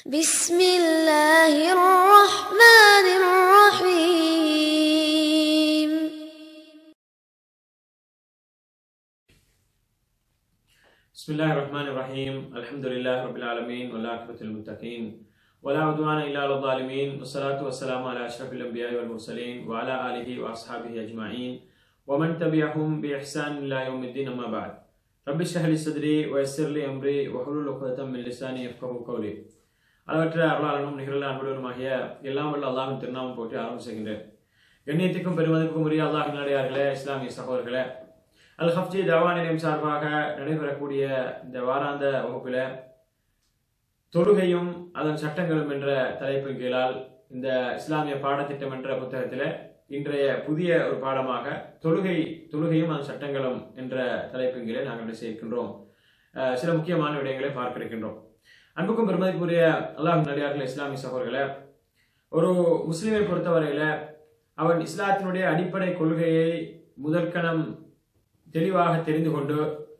بسم الله الرحمن الرحيم بسم الله الرحمن الرحيم الحمد لله رب العالمين والعاقبة للمتقين ولا عدوان إلا على الظالمين والصلاة والسلام على أشرف الأنبياء والمرسلين وعلى آله وأصحابه أجمعين ومن تبعهم بإحسان إلى يوم الدين أما بعد رب اشرح لي صدري ويسر لي أمري واحلل عقدة من لساني يفقهوا قولي அளவற்ற அருளாளனும் நிகழ அன்புடனுமாகிய எல்லாம் வல்ல அல்லாஹின் திருநாமம் போட்டு ஆரம்பிச்சுகின்றேன் கண்ணியத்துக்கும் பெருமதிப்புக்கும் உரிய அல்லாஹின் நடிகார்களே இஸ்லாமிய சகோதரர்களே அல் ஹப்ஜி தவா நிலையம் சார்பாக நடைபெறக்கூடிய இந்த வாராந்த வகுப்பில் தொழுகையும் அதன் சட்டங்களும் என்ற தலைப்பின் கீழால் இந்த இஸ்லாமிய பாடத்திட்டம் என்ற புத்தகத்தில் இன்றைய புதிய ஒரு பாடமாக தொழுகை தொழுகையும் அதன் சட்டங்களும் என்ற தலைப்பின் கீழே நாங்கள் என்ன செய்கின்றோம் அஹ் சில முக்கியமான விடயங்களை பார்க்க இருக்கின்றோம் அன்புக்கும் பெருமதிக்குரிய அல்லாஹ் நடிகார்கள் இஸ்லாமிய சகோதரர்களே ஒரு முஸ்லிமை பொறுத்தவரையில அவன் இஸ்லாத்தினுடைய அடிப்படை கொள்கையை முதற்கணம் தெளிவாக தெரிந்து கொண்டு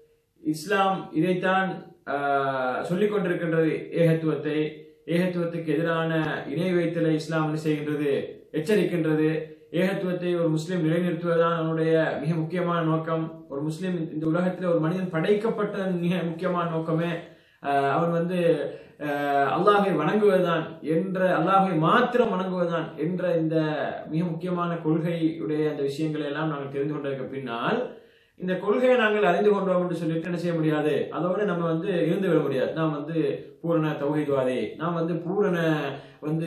இஸ்லாம் இதைத்தான் ஆஹ், சொல்லிக் கொண்டிருக்கின்றது ஏகத்துவத்தை ஏகத்துவத்துக்கு எதிரான இணை வைத்தலை இஸ்லாம் என்ன செய்கின்றது எச்சரிக்கின்றது ஏகத்துவத்தை ஒரு முஸ்லிம் நிலைநிறுத்துவதுதான் அவனுடைய மிக முக்கியமான நோக்கம் ஒரு முஸ்லிம் இந்த உலகத்தில் ஒரு மனிதன் படைக்கப்பட்ட மிக முக்கியமான நோக்கமே ஆஹ், அவன் வந்து ஆஹ், அல்லாஹை வணங்குவதுதான் என்ற அல்லாஹை மாத்திரம் வணங்குவதுதான் என்ற இந்த மிக முக்கியமான கொள்கையுடைய அந்த விஷயங்களை எல்லாம் நாங்கள் தெரிந்து கொண்டதற்கு பின்னால் இந்த கொள்கையை நாங்கள் அறிந்து கொண்டோம் என்று சொல்லிட்டு என்ன செய்ய முடியாது அதோடு நம்ம வந்து இருந்து விட முடியாது நாம் வந்து பூரண தௌஹீத்வாதி நாம் வந்து பூரண வந்து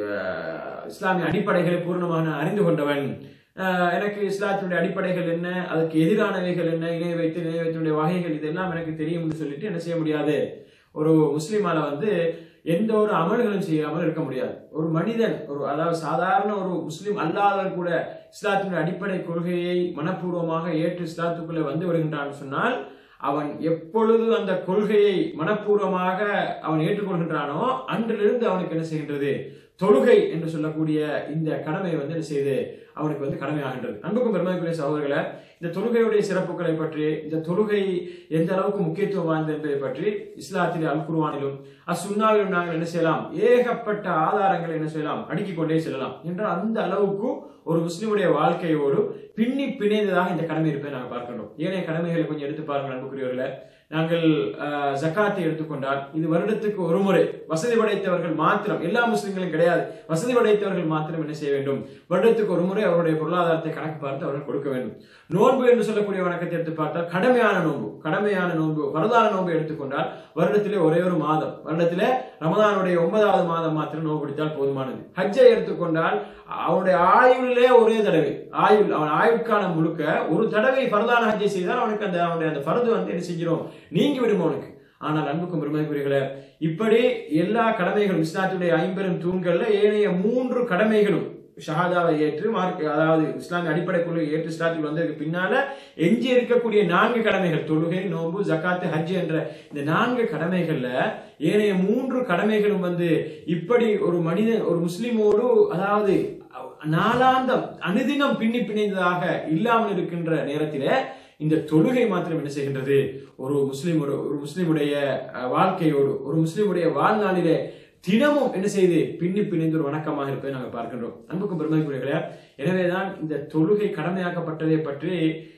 அஹ், இஸ்லாமிய அடிப்படைகளை பூரணமாக நான் அறிந்து கொண்டவன் அஹ், எனக்கு இஸ்லாத்தினுடைய அடிப்படைகள் என்ன அதுக்கு எதிரானவைகள் என்ன இணை வைத்து இணை வைத்தினுடைய வகைகள் இதெல்லாம் எனக்கு தெரியும் என்று சொல்லிட்டு என்ன செய்ய முடியாது ஒரு முஸ்லிமால வந்து எந்த ஒரு அமல்களும் செய்யாமல் இருக்க முடியாது ஒரு மனிதன் ஒரு அதாவது சாதாரண ஒரு முஸ்லிம் அல்லாதவர் கூட இஸ்லாத்தினுடைய அடிப்படை கொள்கையை மனப்பூர்வமாக ஏற்று இஸ்லாத்துக்குள்ளே வந்து விடுகின்றான் சொன்னால் அவன் எப்பொழுது அந்த கொள்கையை மனப்பூர்வமாக அவன் ஏற்றுக்கொள்கின்றானோ அன்றிலிருந்து அவனுக்கு என்ன செய்கின்றது தொழுகை என்று சொல்லக்கூடிய இந்த கடமை வந்து என்ன செய்யுது அவனுக்கு வந்து கடமையாகின்றது அன்புக்கும் பெருமதிக்குரிய சகோதரர்களை இந்த தொழுகையுடைய சிறப்புகளை பற்றி இந்த தொழுகை எந்த அளவுக்கு முக்கியத்துவம் வாய்ந்தது என்பதை பற்றி இஸ்லாத்திலே அல் குர்ஆனிலும் அசுன்னாவிலும் நாங்கள் என்ன செய்யலாம் ஏகப்பட்ட ஆதாரங்களை என்ன செய்யலாம் அடுக்கிக் கொண்டே செல்லலாம் என்றால் அந்த அளவுக்கு ஒரு முஸ்லிமுடைய வாழ்க்கையோடு பின்னி பிணைந்ததாக இந்த கடமை இருப்பதை நாங்கள் பார்க்கின்றோம் ஏனைய கடமைகளை கொஞ்சம் எடுத்து பாருங்கள் அன்புக்குரியவர்களே நாங்கள் அஹ், ஜக்காத்தை எடுத்துக்கொண்டால் இது வருடத்துக்கு ஒரு முறை வசதி படைத்தவர்கள் மாத்திரம் எல்லா முஸ்லிம்களும் கிடையாது வசதி படைத்தவர்கள் மாத்திரம் என்ன செய்ய வேண்டும் வருடத்துக்கு ஒரு முறை அவருடைய பொருளாதாரத்தை கணக்கு பார்த்து அவர்கள் கொடுக்க வேண்டும் நோன்பு என்று சொல்லக்கூடிய வணக்கத்தை எடுத்து பார்த்தால் கடமையான நோன்பு கடமையான நோன்பு வரதான நோன்பு எடுத்துக்கொண்டால் வருடத்திலே ஒரே ஒரு மாதம் வருடத்திலே ரமதானுடைய ஒன்பதாவது மாதம் மாத்திரம் நோன்பு பிடித்தால் போதுமானது ஹஜ்ஜை எடுத்துக்கொண்டால் அவனுடைய ஆயுளிலே ஒரே தடவை ஆயுள் அவன் ஆயுட்காலம் முழுக்க ஒரு தடவை பரதான ஹஜ்ஜை செய்தால் அவனுக்கு அந்த அவனுடைய அந்த பரது வந்து என்ன செஞ்சிடும் நீங்கி விடும் அவனுக்கு ஆனால் அன்புக்கும் பெருமதிக்குரியர்களே இப்படி எல்லா கடமைகளும் இஸ்லாத்துடைய ஐம்பெரும் தூண்கள்ல ஏனைய மூன்று கடமைகளும் ஷஹாதாவை ஏற்று மார்க் அதாவது இஸ்லாமிய அடிப்படை கொள்கை ஏற்று இஸ்லாத்துக்கு வந்ததுக்கு பின்னால எஞ்சி இருக்கக்கூடிய நான்கு கடமைகள் தொழுகை நோன்பு ஜக்காத்து ஹஜ் என்ற இந்த நான்கு கடமைகள்ல ஏனைய மூன்று கடமைகளும் வந்து இப்படி ஒரு மனிதன் ஒரு முஸ்லிமோடு அதாவது நாளாந்தம் அனுதினம் பின்னி பிணைந்ததாக இல்லாமல் இருக்கின்ற நேரத்தில இந்த தொழுகை மாத்திரம் என்ன செய்கின்றது ஒரு முஸ்லிம் ஒரு ஒரு முஸ்லிமுடைய அஹ், வாழ்க்கையோடு ஒரு முஸ்லிமுடைய வாழ்நாளிலே தினமும் என்ன செய்து பின்னி பிணைந்து ஒரு வணக்கமாக இருப்பதை நாங்கள் பார்க்கின்றோம் அன்புக்கும் பெருமதிக்குரியர்களே எனவேதான் இந்த தொழுகை கடமையாக்கப்பட்டதை பற்றி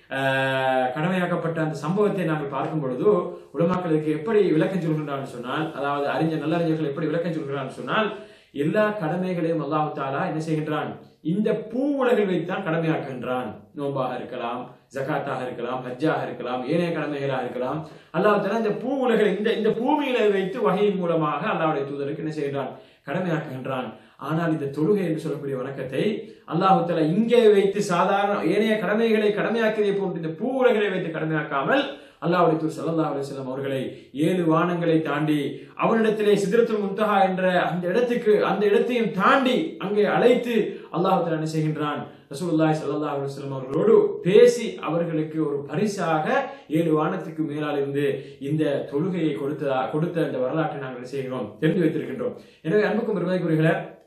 ஆஹ், கடமையாக்கப்பட்ட அந்த சம்பவத்தை நாங்கள் பார்க்கும் பொழுது உலமாக்களுக்கு எப்படி விளக்கம் சொல்கின்றான்னு சொன்னால் அதாவது அறிஞர் நல்லறிஞர்கள் எப்படி விளக்கம் சொல்கிறான்னு சொன்னால் எல்லா கடமைகளையும் அல்லாஹ் தாலா என்ன செய்கின்றான் இந்த பூ உலகில் வைத்தான் கடமையாக்குகின்றான் நோம்பாக இருக்கலாம் ஜகாத்தாக இருக்கலாம் ஹஜ்ஜாக இருக்கலாம் ஏனைய கடமைகளாக இருக்கலாம் அல்லாஹ் தாலா இந்த பூ உலகில் இந்த இந்த பூமியில வைத்து வகையின் மூலமாக அல்லாஹ்வுடைய தூதருக்கு என்ன செய்கின்றான் கடமையாக்குகின்றான் ஆனால் இந்த தொழுகை என்று சொல்லக்கூடிய வணக்கத்தை அல்லாஹு தஆலா இங்கே வைத்து சாதாரண ஏனைய கடமைகளை கடமையாக்கியதை போன்று இந்த பூ உலகளை வைத்து கடமையாக்காமல் அல்லாஹ்வுடைய தூர் ஸல்லல்லாஹு அலைஹி வஸல்லம் அவர்களை ஏழு வானங்களை தாண்டி அவனிடத்திலே சிதறத்துல் முன்தஹா என்ற அந்த இடத்துக்கு அந்த இடத்தையும் தாண்டி அங்கே அழைத்து அல்லாஹ் தஆலா என்ன செய்கின்றான் ரசூலுல்லாஹி ஸல்லல்லாஹு அலைஹி வஸல்லம் அவர்களோடு பேசி அவர்களுக்கு ஒரு பரிசாக ஏழு வானத்துக்கு மேலால் இருந்து இந்த தொழுகையை கொடுத்ததா கொடுத்த இந்த வரலாற்றை நாங்கள் என்ன செய்கிறோம் தெரிந்து வைத்திருக்கின்றோம் எனவே அன்புக்கும் பெருமதிக்குரியர்களே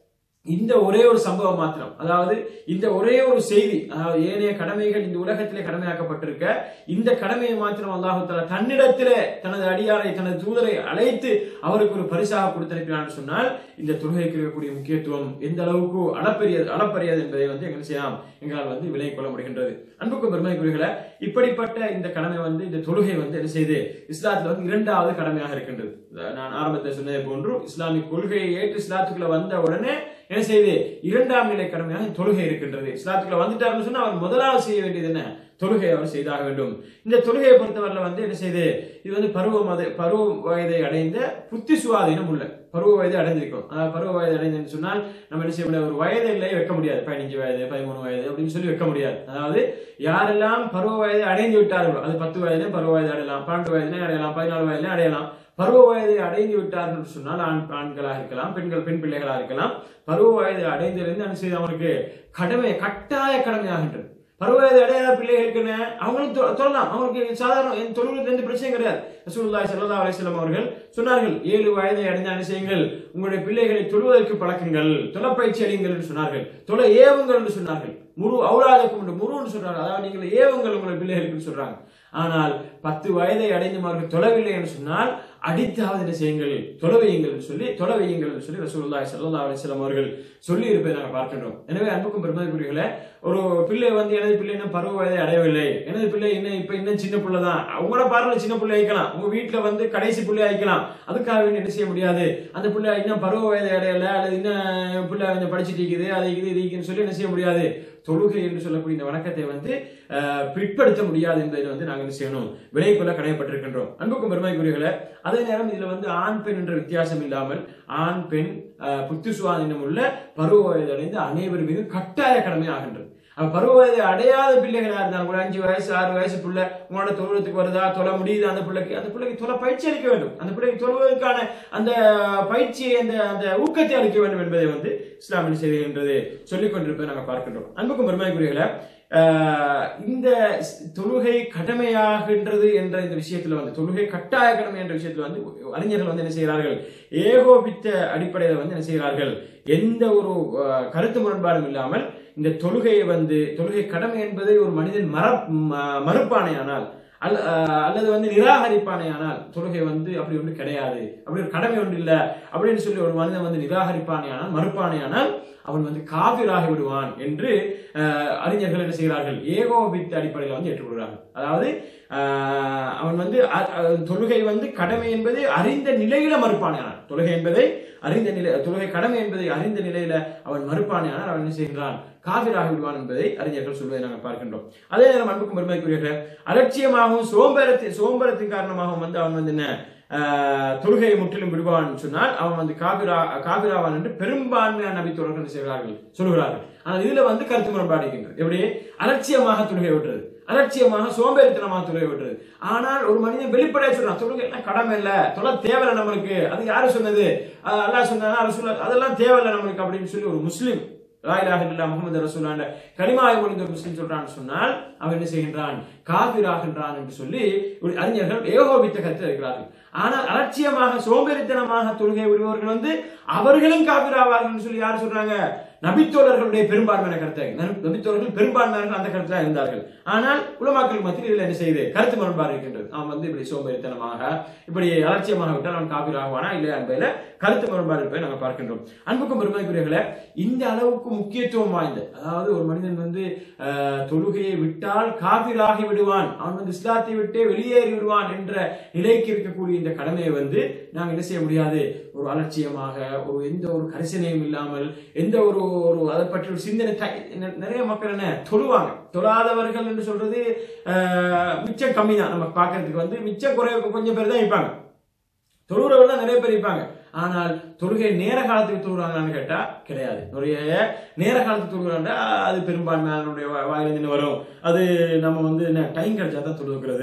இந்த ஒரே ஒரு சம்பவம் மாத்திரம் அதாவது இந்த ஒரே ஒரு செய்தி அதாவது ஏனைய கடமைகள் இந்த உலகத்திலே கடமையாக்கப்பட்டிருக்க இந்த கடமையை மாத்திரம் அல்லாஹு தஆலா தன்னிடத்திலே தனது அடியாரை தனது தூதரை அழைத்து அவருக்கு ஒரு பரிசாக கொடுத்திருக்கிறான்னு சொன்னால் இந்த தொழுகைக்கு இருக்கக்கூடிய முக்கியத்துவம் எந்த அளவுக்கு அளப்பரியது அளப்பரியது என்பதை வந்து எங்க செய்யலாம் எங்களால் வந்து விலை கொள்ள முடிகின்றது அன்புக்கும் பெருமைக்குரியகளை இப்படிப்பட்ட இந்த கடமை வந்து இந்த தொழுகை வந்து என்ன செய்து இஸ்லாத்துல வந்து இரண்டாவது கடமையாக இருக்கின்றது நான் ஆரம்பத்தில் சொன்னதை போன்று இஸ்லாமிக் கொள்கையை ஏற்று இஸ்லாத்துக்குள்ள வந்த உடனே என்ன செய்து இரண்டாம் நிலை கடமையாக தொழுகை இருக்கின்றது இஸ்லாத்துக்குள்ள வந்துட்டாருன்னு சொன்னா அவர் முதலாவது செய்ய வேண்டியது என்ன தொழுகை அவர் செய்தாக வேண்டும் இந்த தொழுகையை பொறுத்தவரையில வந்து என்ன செய்து இது வந்து பருவ மத பருவ வயதை அடைந்த புத்தி சுவாதீனம் உள்ள பருவ வயதை அடைந்திருக்கும் அதாவது பருவ வயது அடைந்ததுன்னு சொன்னால் நம்ம என்ன செய்ய முடியாது ஒரு வயது எல்லையை வைக்க முடியாது பதினஞ்சு வயது பதிமூணு வயது அப்படின்னு சொல்லி வைக்க முடியாது அதாவது யாரெல்லாம் பருவ வயதை அடைந்து விட்டார்களோ அது பத்து வயதிலே பருவ வயது அடையலாம் பன்னெண்டு வயதிலே அடையலாம் பதினாலு வயதிலே அடையலாம் பருவ வயதை அடைந்து விட்டார்கள் என்று சொன்னால் ஆண் ஆண்களாக இருக்கலாம் பெண்கள் பெண் பிள்ளைகளாக இருக்கலாம் பருவ வயதை அடைந்திருந்து என்ன செய்து அவனுக்கு கடமை கட்டாய கடமையாகின்றது பருவ வயது அடையாத பிள்ளைகளுக்கு என்ன அவங்களும் தொ- தொழலாம் அவங்களுக்கு சாதாரண என் தொழிலுக்கு எந்த பிரச்சனையும் கிடையாது ரசூலுல்லாஹி ஸல்லல்லாஹு அலைஹி வஸல்லம் அவர்கள் சொன்னார்கள் ஏழு வயதை அடைந்த என்ன செய்யுங்கள் உங்களுடைய பிள்ளைகளை தொழுவதற்கு பழக்குங்கள் தொலைப்பயிற்சி அளியுங்கள் என்று சொன்னார்கள் தொலை ஏவுங்கள் என்று சொன்னார்கள் முரு அவுலாதக்கும் என்று முருன்னு சொல்றாங்க அதாவது நீங்கள் ஏவுங்கள் உங்களுடைய பிள்ளைகளுக்கு சொல்றாங்க ஆனால் பத்து வயதை அடைந்தவர்கள் தொலைவில்லை என்று சொன்னால் அடித்தாவது என்ன செய்யுங்கள் தொலைவையுங்கள் என்று சொல்லி தொலைவையுங்கள் என்று சொல்லி ரசூலுல்லாஹி ஸல்லல்லாஹு அலைஹி வஸல்லம் அவர்கள் சொல்லி இருப்பதை நாங்கள் பார்க்கின்றோம் எனவே அன்புக்கும் பெருமதிக்குரியர்களே ஒரு பிள்ளை வந்து எனது பிள்ளை இன்னும் பருவ வயதை அடையவில்லை எனது பிள்ளை இன்னும் இப்ப இன்னும் சின்ன பிள்ளை தான் உங்களோட பார்வையில சின்ன பிள்ளை ஆயிக்கலாம் உங்க வீட்டுல வந்து கடைசி பிள்ளை ஆயிக்கலாம் அதுக்காக வேண்டி என்ன செய்ய முடியாது அந்த பிள்ளை இன்னும் பருவ வயதை அடையல அல்லது இன்னும் பிள்ளை கொஞ்சம் படிச்சுட்டு இருக்குது அது இது இது இருக்குன்னு சொல்லி என்ன செய்ய முடியாது தொழுகை என்று சொல்லக்கூடிய இந்த வணக்கத்தை வந்து அஹ், பிற்படுத்த முடியாது என்பதை வந்து நாங்கள் என்ன செய்யணும் விலை கொள்ள கடமைப்பட்டிருக்கின்றோம் அன்புக்கும் பெருமைக்குரியர்களே அதே நேரம் இதுல வந்து ஆண் பெண் என்ற வித்தியாசம் இல்லாமல் ஆண் பெண் அஹ், புத்தி சுவாதீனம் உள்ள பருவ வயது அடைந்த அனைவர் மீதும் கட்டாய கடமை ஆகின்றது அப்ப பருவ வயது அடையாத பிள்ளைகளா இருந்தாங்க ஒரு அஞ்சு வயசு ஆறு வயசு பிள்ளை உங்களோட தொழுவத்துக்கு வருதா தொலை முடியுது அந்த பிள்ளைக்கு அந்த பிள்ளைக்கு தொலை பயிற்சி அளிக்க வேண்டும் அந்த பிள்ளைக்கு தொழுவதற்கான அந்த பயிற்சியை அந்த அந்த ஊக்கத்தை அளிக்க வேண்டும் என்பதை வந்து இஸ்லாமிய செய்திகின்றது சொல்லிக் கொண்டிருப்பதை நாங்கள் பார்க்கின்றோம் அன்புக்கும் பெருமைக்குரியர்களே ஆஹ் இந்த ஸ்- தொழுகை கடமையாகின்றது என்ற இந்த விஷயத்துல வந்து தொழுகை கட்டாய கடமை என்ற விஷயத்துல வந்து அறிஞர்கள் வந்து என்ன செய்கிறார்கள் ஏகோபித்த அடிப்படையில் வந்து என்ன செய்கிறார்கள் எந்த ஒரு ஆஹ், கருத்து முரண்பாடும் இல்லாமல் இந்த தொழுகையை வந்து தொழுகை கடமை என்பதை ஒரு மனிதன் மற ம- மறுப்பானையானால் அல்ல ஆஹ், அல்லது வந்து நிராகரிப்பானையானால் தொழுகை வந்து அப்படி ஒன்று கிடையாது அப்படி ஒரு கடமை ஒன்று இல்லை அப்படின்னு சொல்லி ஒரு மனிதன் வந்து நிராகரிப்பானையானால் மறுப்பானையானால் அவன் வந்து காபிராகி விடுவான் என்று ஆஹ், அறிஞர்கள் என்ன செய்கிறார்கள் ஏகோபித்த அடிப்படையில் வந்து ஏற்றுக்கொள்கிறார்கள் அதாவது ஆஹ், அவன் வந்து அ- அ- தொழுகை வந்து கடமை என்பதை அறிந்த நிலையில மறுப்பானையானான் தொழுகை என்பதை அறிந்த நிலை தொழுகை கடமை என்பதை அறிந்த நிலையில அவன் மறுப்பானையானால் அவன் என்ன செய்கிறான் காவிராகி விடுவான் என்பதை அறிஞர்கள் சொல்வதை நாங்கள் பார்க்கின்றோம் அதே நேரம் அன்புக்கும் பெருமைக்குரியவர்களே அலட்சியமாகவும் சோம்பரத்தின் சோம்பரத்தின் காரணமாகவும் வந்து அவன் வந்து என்ன ஆஹ், தொழுகையை முற்றிலும் விடுவான் சொன்னால் அவன் வந்து காபிரா காபிராவான் என்று பெரும்பான்மையான நபித்தோழர்கள் என்ன செய்கிறார்கள் சொல்கிறார்கள் ஆனால் இதுல வந்து கருத்து முரண்பாடு இருக்கின்றது எப்படி அலட்சியமாக தொழுகை விட்டுறது அலட்சியமாக சோம்பேறித்தனமாக தொழுகை விட்டுறது ஆனால் ஒரு மனிதன் வெளிப்படையா சொல்றான் தொழுகை எல்லாம் கடமை இல்ல தொலை தேவையில்ல நம்மளுக்கு அது யாரு சொன்னது அஹ் அல்லாஹ் சொன்னா ரசூல் அதெல்லாம் தேவையில்ல நம்மளுக்கு அப்படின்னு சொல்லி ஒரு முஸ்லிம் லா இலாஹ இல்லல்லாஹ் முஹம்மது ரசூலாண்ட கலிமாவை மொழிந்த ஒரு முஸ்லிம் சொல்றான்னு சொன்னால் அவன் என்ன செய்கின்றான் காபிராகின்றான் என்று சொல்லி ஒரு அறிஞர்கள் ஏகோபித்த கருத்து இருக்கிறார்கள் ஆனால் அலட்சியமாக சோம்பேறித்தனமாக தொழுகை விடுபவர்கள் வந்து அவர்களும் காபிராவார்கள் சொல்லி யார் சொல்றாங்க நபித்தோழர்களுடைய பெரும்பான்மையான கருத்தை நபி- நபித்தோழர்கள் பெரும்பான்மையானர்கள் அந்த கருத்துல இருந்தார்கள் ஆனால் உலமாக்கள் மத்தியில் இதுல என்ன செய்யுது கருத்து முரண்பாடு இருக்கின்றது அவன் வந்து இப்படி சோம்பேறித்தனமாக இப்படி அலட்சியமாக விட்டால் அவன் காபிராகுவானா இல்லையா என்பதில கருத்து முரண்பாடு இருப்பதை நாங்கள் பார்க்கின்றோம் அன்புக்கும் பெருமைக்குரியவர்களே இந்த அளவுக்கு முக்கியத்துவம் வாய்ந்த அதாவது ஒரு மனிதன் வந்து ஆஹ், தொழுகையை விட்டால் காபிராகி விடுவான் அவன் வந்து இஸ்லாத்தை விட்டே வெளியேறி விடுவான் என்ற நிலைக்கு இருக்கக்கூடிய இந்த கடமையை வந்து நாங்கள் என்ன செய்ய முடியாது ஒரு அலட்சியமாக ஒரு எந்த ஒரு கரிசனையும் இல்லாமல் எந்த ஒரு ஒரு அதை பற்றி ஒரு சிந்தனை த- நெ- நிறைய மக்கள் என்ன தொழுவாங்க தொழாதவர்கள் என்று சொல்றது ஆஹ், மிச்சம் கம்மி தான் நம்ம பார்க்கறதுக்கு வந்து மிச்சம் குறை கொஞ்சம் பேர் தான் இருப்பாங்க தொழுகிறவர்கள் தான் நிறைய பேர் இருப்பாங்க ஆனால் தொழுகை நேர காலத்துக்கு தொழுகிறாங்களான்னு கேட்டா கிடையாது நிறைய நேர காலத்துக்கு தொழுகிறாங்க அது பெரும்பான்மையானுடைய வாயிலிருந்து வரும் அது நம்ம வந்து என்ன டைம் கிடைச்சா தான் தொழுகிறது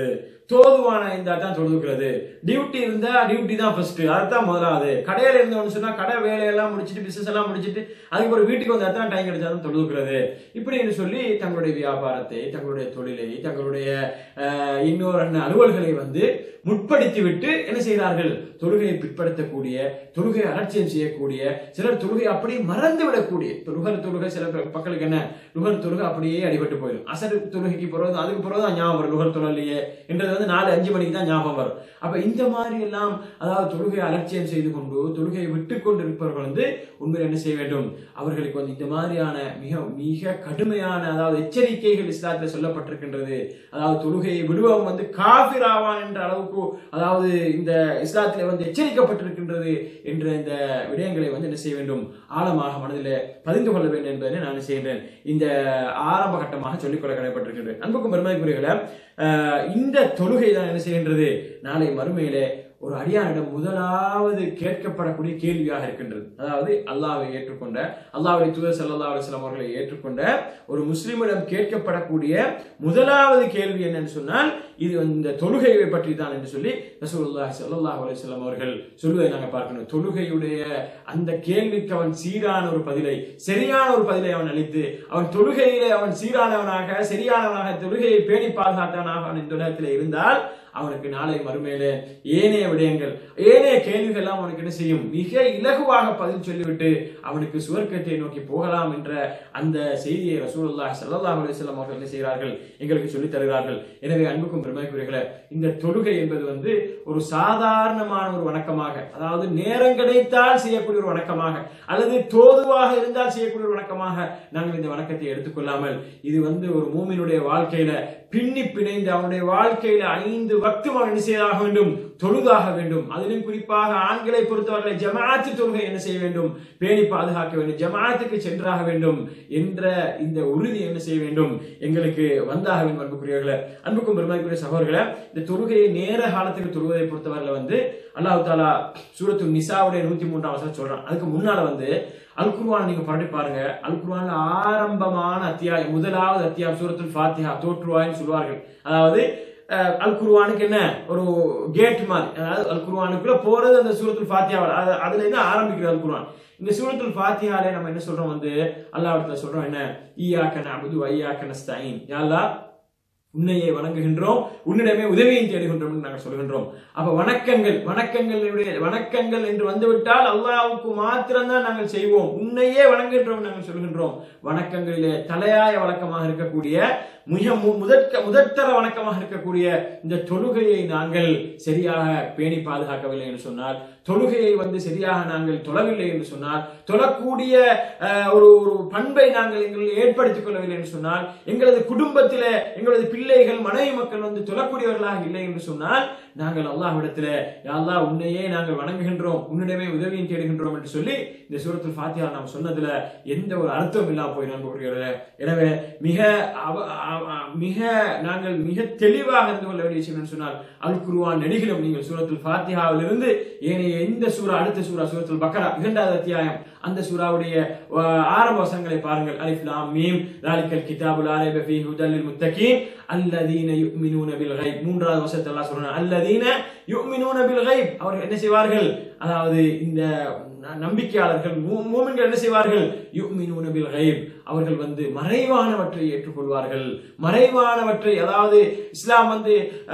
தோதுவான இருந்தா தான் தொழுதுக்கிறது டியூட்டி இருந்தா டியூட்டி தான் ஃபர்ஸ்ட் அதுதான் முதலாவது கடையில இருந்தோம்னு சொன்னா கடை வேலையெல்லாம் முடிச்சிட்டு பிசினஸ் எல்லாம் முடிச்சிட்டு அதுக்கு ஒரு வீட்டுக்கு வந்தா தான் டைம் கிடைச்சாதான் தொழுதுக்கிறது இப்படின்னு சொல்லி தங்களுடைய வியாபாரத்தை தங்களுடைய தொழிலை தங்களுடைய அஹ், இன்னொரு அண்ணன் அலுவல்களை வந்து முற்படுத்தி விட்டு என்ன செய்கிறார்கள் தொழுகையை பிற்படுத்தக்கூடிய தொழுகை அலட்சியம் செய்யக்கூடிய சிலர் தொழுகை அப்படியே மறந்து விடக்கூடிய லுகர் தொழுகை சில பே- மக்களுக்கு என்ன லுகர் தொழுகை அப்படியே அடிபட்டு போயிடும் அசர் தொழுகைக்கு போறது அதுக்கு போறது தான் ஞாபகம் வரும் லுகர் தொழிலையே என்றது வந்து நாலு அஞ்சு மணிக்கு தான் ஞாபகம் வரும் அப்ப இந்த மாதிரி எல்லாம் அதாவது தொழுகை அலட்சியம் செய்து கொண்டு தொழுகையை விட்டு கொண்டு இருப்பவர்கள் வந்து உண்மையில் என்ன செய்ய வேண்டும் அவர்களுக்கு வந்து இந்த மாதிரியான மிக மிக கடுமையான அதாவது எச்சரிக்கைகள் இஸ்லாத்தில் சொல்லப்பட்டிருக்கின்றது அதாவது தொழுகையை விடுபவன் வந்து காபிர் ஆவான் என்ற அளவுக்கு அதாவது இந்த இஸ்லாத்திலே வந்து எச்சரிக்கப்பட்டிருக்கின்றது என்ற இந்த விடயங்களை வந்து என்ன செய்ய வேண்டும் ஆழமாக மனதில் பதிந்து கொள்ள வேண்டும் என்பதை நான் என்ன செய்கின்றேன் இந்த ஆரம்ப கட்டமாக சொல்லிக்கொள்ள கடமைப்பட்டிருக்கின்றேன் அன்புக்கும் பெருமைக்குரியவர்களே அஹ், இந்த தொழுகை தான் என்ன செய்கின்றது நாளை மறுமையிலே ஒரு அடியானிடம் முதலாவது கேட்கப்படக்கூடிய கேள்வியாக இருக்கின்றது அதாவது அல்லாஹ்வை ஏற்றுக்கொண்ட அல்லாஹ்வுடைய தூதர் ஸல்லல்லாஹு அலைஹி வஸல்லம் அவர்களை ஏற்றுக்கொண்ட ஒரு முஸ்லிமிடம் கேட்கப்படக்கூடிய முதலாவது கேள்வி என்னன்னு சொன்னால் இது இந்த தொழுகையை பற்றி தான் என்று சொல்லி ரசூலுல்லாஹி ஸல்லல்லாஹு அலைஹி வஸல்லம் அவர்கள் சொல்வதை நாங்கள் பார்க்கணும் தொழுகையுடைய அந்த கேள்விக்கு அவன் சீரான ஒரு பதிலை சரியான ஒரு பதிலை அவன் அளித்து அவன் தொழுகையிலே அவன் சீரானவனாக சரியானவனாக தொழுகையை பேணி பாதுகாத்தவனாக அவன் இந்த உலகத்தில் இருந்தால் அவனுக்கு நாளை மறுமையிலே ஏனைய விடயங்கள் ஏனைய கேள்விகள் எல்லாம் அவனுக்கு என்ன செய்யும் மிக இலகுவாக பதில் சொல்லிவிட்டு அவனுக்கு சுவர்க்கத்தை நோக்கி போகலாம் என்ற அந்த செய்தியை ரசூலுல்லாஹி ஸல்லல்லாஹு அலைஹி வஸல்லம் அவர்கள் என்ன செய்கிறார்கள் எங்களுக்கு சொல்லித் தருகிறார்கள் எனவே அன்புக்கும் பெருமைக்குரியர்களே இந்த தொழுகை என்பது வந்து ஒரு சாதாரணமான ஒரு வணக்கமாக அதாவது நேரம் கிடைத்தால் செய்யக்கூடிய ஒரு வணக்கமாக அல்லது தோதுவாக இருந்தால் செய்யக்கூடிய ஒரு வணக்கமாக நாங்கள் இந்த வணக்கத்தை எடுத்துக்கொள்ளாமல் இது வந்து ஒரு மூமினுடைய வாழ்க்கையில பின்னி பிணைந்து அவனுடைய வாழ்க்கையில ஐந்து வக்தும் அவன் என்ன செய்தாக வேண்டும் தொழுதாக வேண்டும் அதிலும் குறிப்பாக ஆண்களை பொறுத்தவரை ஜமாஅத்து தொழுகை என்ன செய்ய வேண்டும் பேணி பாதுகாக்க வேண்டும் ஜமாஅத்துக்கு சென்றாக வேண்டும் என்ற இந்த உறுதி என்ன செய்ய வேண்டும் எங்களுக்கு வந்தாக வேண்டும் அன்புக்குரியவர்களே அன்புக்கும் பெருமைக்குரிய சகோதரர்களே இந்த தொழுகையை நேர காலத்துக்கு தொழுவதை பொறுத்தவரையில வந்து அல்லாஹ் தாலா சூரத்து நிசாவுடைய நூத்தி மூன்றாம் வசனம் சொல்றான் அதுக்கு முன்னால வந்து அல் குர்ஆன் நீங்க பரட்டி பாருங்க அல் குர்ஆன்ல ஆரம்பமான அத்தியாயம் முதலாவது அத்தியாயம் சூரத்துல் ஃபாத்திஹா தோற்றுவாய்ன்னு சொல்வார்கள் அதாவது அஹ், அல் குர்ஆனுக்கு என்ன ஒரு கேட் மாதிரி அதாவது அல் குர்ஆனுக்குள்ள போறது அந்த சூரத்துல் ஃபாத்திஹா அதுல இருந்து ஆரம்பிக்கிறது அல் குர்ஆன் இந்த சூரத்துல் ஃபாத்திஹாலே நம்ம என்ன சொல்றோம் வந்து அல்லாஹ் சொல்றோம் என்ன ஈயாக்க நஅபுது வ ஈயாக்க நஸ்தஈன் யா அல்லாஹ் உன்னையே வணங்குகின்றோம் உன்னிடமே உதவியும் தேடுகின்றோம் என்று நாங்கள் சொல்கின்றோம் அப்ப வணக்கங்கள் வணக்கங்களுடைய வணக்கங்கள் என்று வந்துவிட்டால் அல்லாஹ்வுக்கு மாத்திரம்தான் நாங்கள் செய்வோம் உன்னையே வணங்குகின்றோம் நாங்கள் சொல்கின்றோம் வணக்கங்களிலே தலையாய வழக்கமாக இருக்கக்கூடிய மிக மு- முதற்க முதற்தர வணக்கமாக இருக்கக்கூடிய இந்த தொழுகையை நாங்கள் சரியாக பேணி பாதுகாக்கவில்லை என்று சொன்னால் தொழுகையை வந்து சரியாக நாங்கள் தொழவில்லை என்று சொன்னால் தொழக்கூடிய அஹ், ஒரு ஒரு பண்பை நாங்கள் எங்களில் ஏற்படுத்திக் கொள்ளவில்லை என்று சொன்னால் எங்களது குடும்பத்திலே எங்களது பிள்ளைகள் மனைவி மக்கள் வந்து தொழக்கூடியவர்களாக இல்லை என்று சொன்னால் நாங்கள் அல்லாஹ்விடத்திலே யா அல்லாஹ் உன்னையே நாங்கள் வணங்குகின்றோம் உன்னிடமே உதவியும் தேடுகின்றோம் என்று சொல்லி இந்த சூரத்துல் ஃபாத்திஹா நாம் சொன்னதுல எந்த ஒரு அர்த்தம் இல்லாம போய் நண்பர்களே எனவே மிக அவ- அ- அ- மிக நாங்கள் மிக தெளிவாக இருந்து கொள்ள வேண்டிய விஷயம் என்று சொன்னால் அல் குருவான் நெடுகிலும் நீங்கள் சூரத்துல் ஃபாத்திஹாவிலிருந்து ஏனைய எந்த சூரா அடுத்த சூரா சூரத்துல் பக்கரா இரண்டாவது அத்தியாயம் அந்த சூராவுடைய அஹ், ஆரம்ப வசனங்களை பாருங்கள் அலிஃப் லாம் மீம் தாலிக்கல் கிதாபுல் லா ரைப ஃபீஹி ஹுதல் லில் முத்தகீன் அல்லதீன யுமினூன பில் கைப் மூன்றாவது வசனத்தை அல்லாஹ் சொல்றான் அல்லதீன யுமினூன பில் கைப் அவர்கள் என்ன செய்வார்கள் அதாவது இந்த ந- நம்பிக்கையாளர்கள் மூ- மூமின்கள் என்ன செய்வார்கள் யுமினூன பில் கைப் அவர்கள் வந்து மறைவானவற்றை ஏற்றுக்கொள்வார்கள் மறைவானவற்றை அதாவது இஸ்லாம் வந்து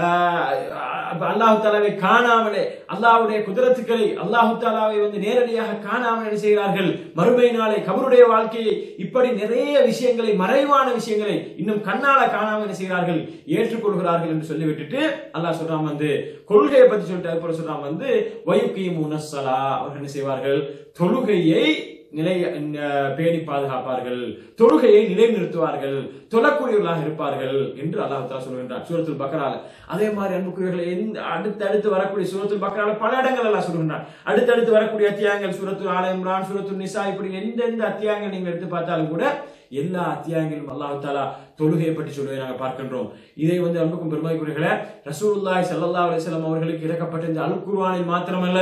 அல்லாஹு தாலாவை காணாமலே அல்லாஹ்வுடைய குதிரத்துக்களை அல்லாஹு தாலாவை வந்து நேரடியாக காணாமல் என்ன செய்கிறார்கள் மறுமை நாளை கபருடைய வாழ்க்கையை இப்படி நிறைய விஷயங்களை மறைவான விஷயங்களை இன்னும் கண்ணால காணாமல் என்ன செய்கிறார்கள் ஏற்றுக்கொள்கிறார்கள் என்று சொல்லிவிட்டுட்டு அல்லாஹ் சொல்றான் வந்து கொள்கையை பத்தி சொல்லிட்டு அது போல சொல்றான் வந்து வயுக்கியும் உனசலா அவர்கள் என்ன செய்வார்கள் தொழுகையை நிலை அஹ், பேணி பாதுகாப்பார்கள் தொழுகையை நிலைநிறுத்துவார்கள் தொழக்கூடியவர்களாக இருப்பார்கள் என்று அல்லாஹ் தஆலா சொல்கின்றார் சூரத்துல் பக்கரால அதே மாதிரி அன்புக்குரியவர்களை எந்த அடுத்து அடுத்து வரக்கூடிய சூரத்துல் பக்கரால பல இடங்கள் எல்லாம் சொல்கின்றார் அடுத்தடுத்து வரக்கூடிய அத்தியாயங்கள் சூரத்து ஆல இம்ரான் சூரத்து நிசா இப்படி எந்தெந்த அத்தியாயங்கள் நீங்கள் எடுத்து பார்த்தாலும் கூட எல்லா அத்தியாயங்களிலும் அல்லாஹ் தாலா தொழுகையை பற்றி சொல்வதை நாங்கள் பார்க்கின்றோம் இதை வந்து அன்புக்கும் பெருமைக்குரியர்களே ரசூலுல்லாஹி ஸல்லல்லாஹு அலைஹி வஸல்லம் அவர்களுக்கு இறக்கப்பட்ட இந்த அல் குர்ஆனில் மாத்திரமல்ல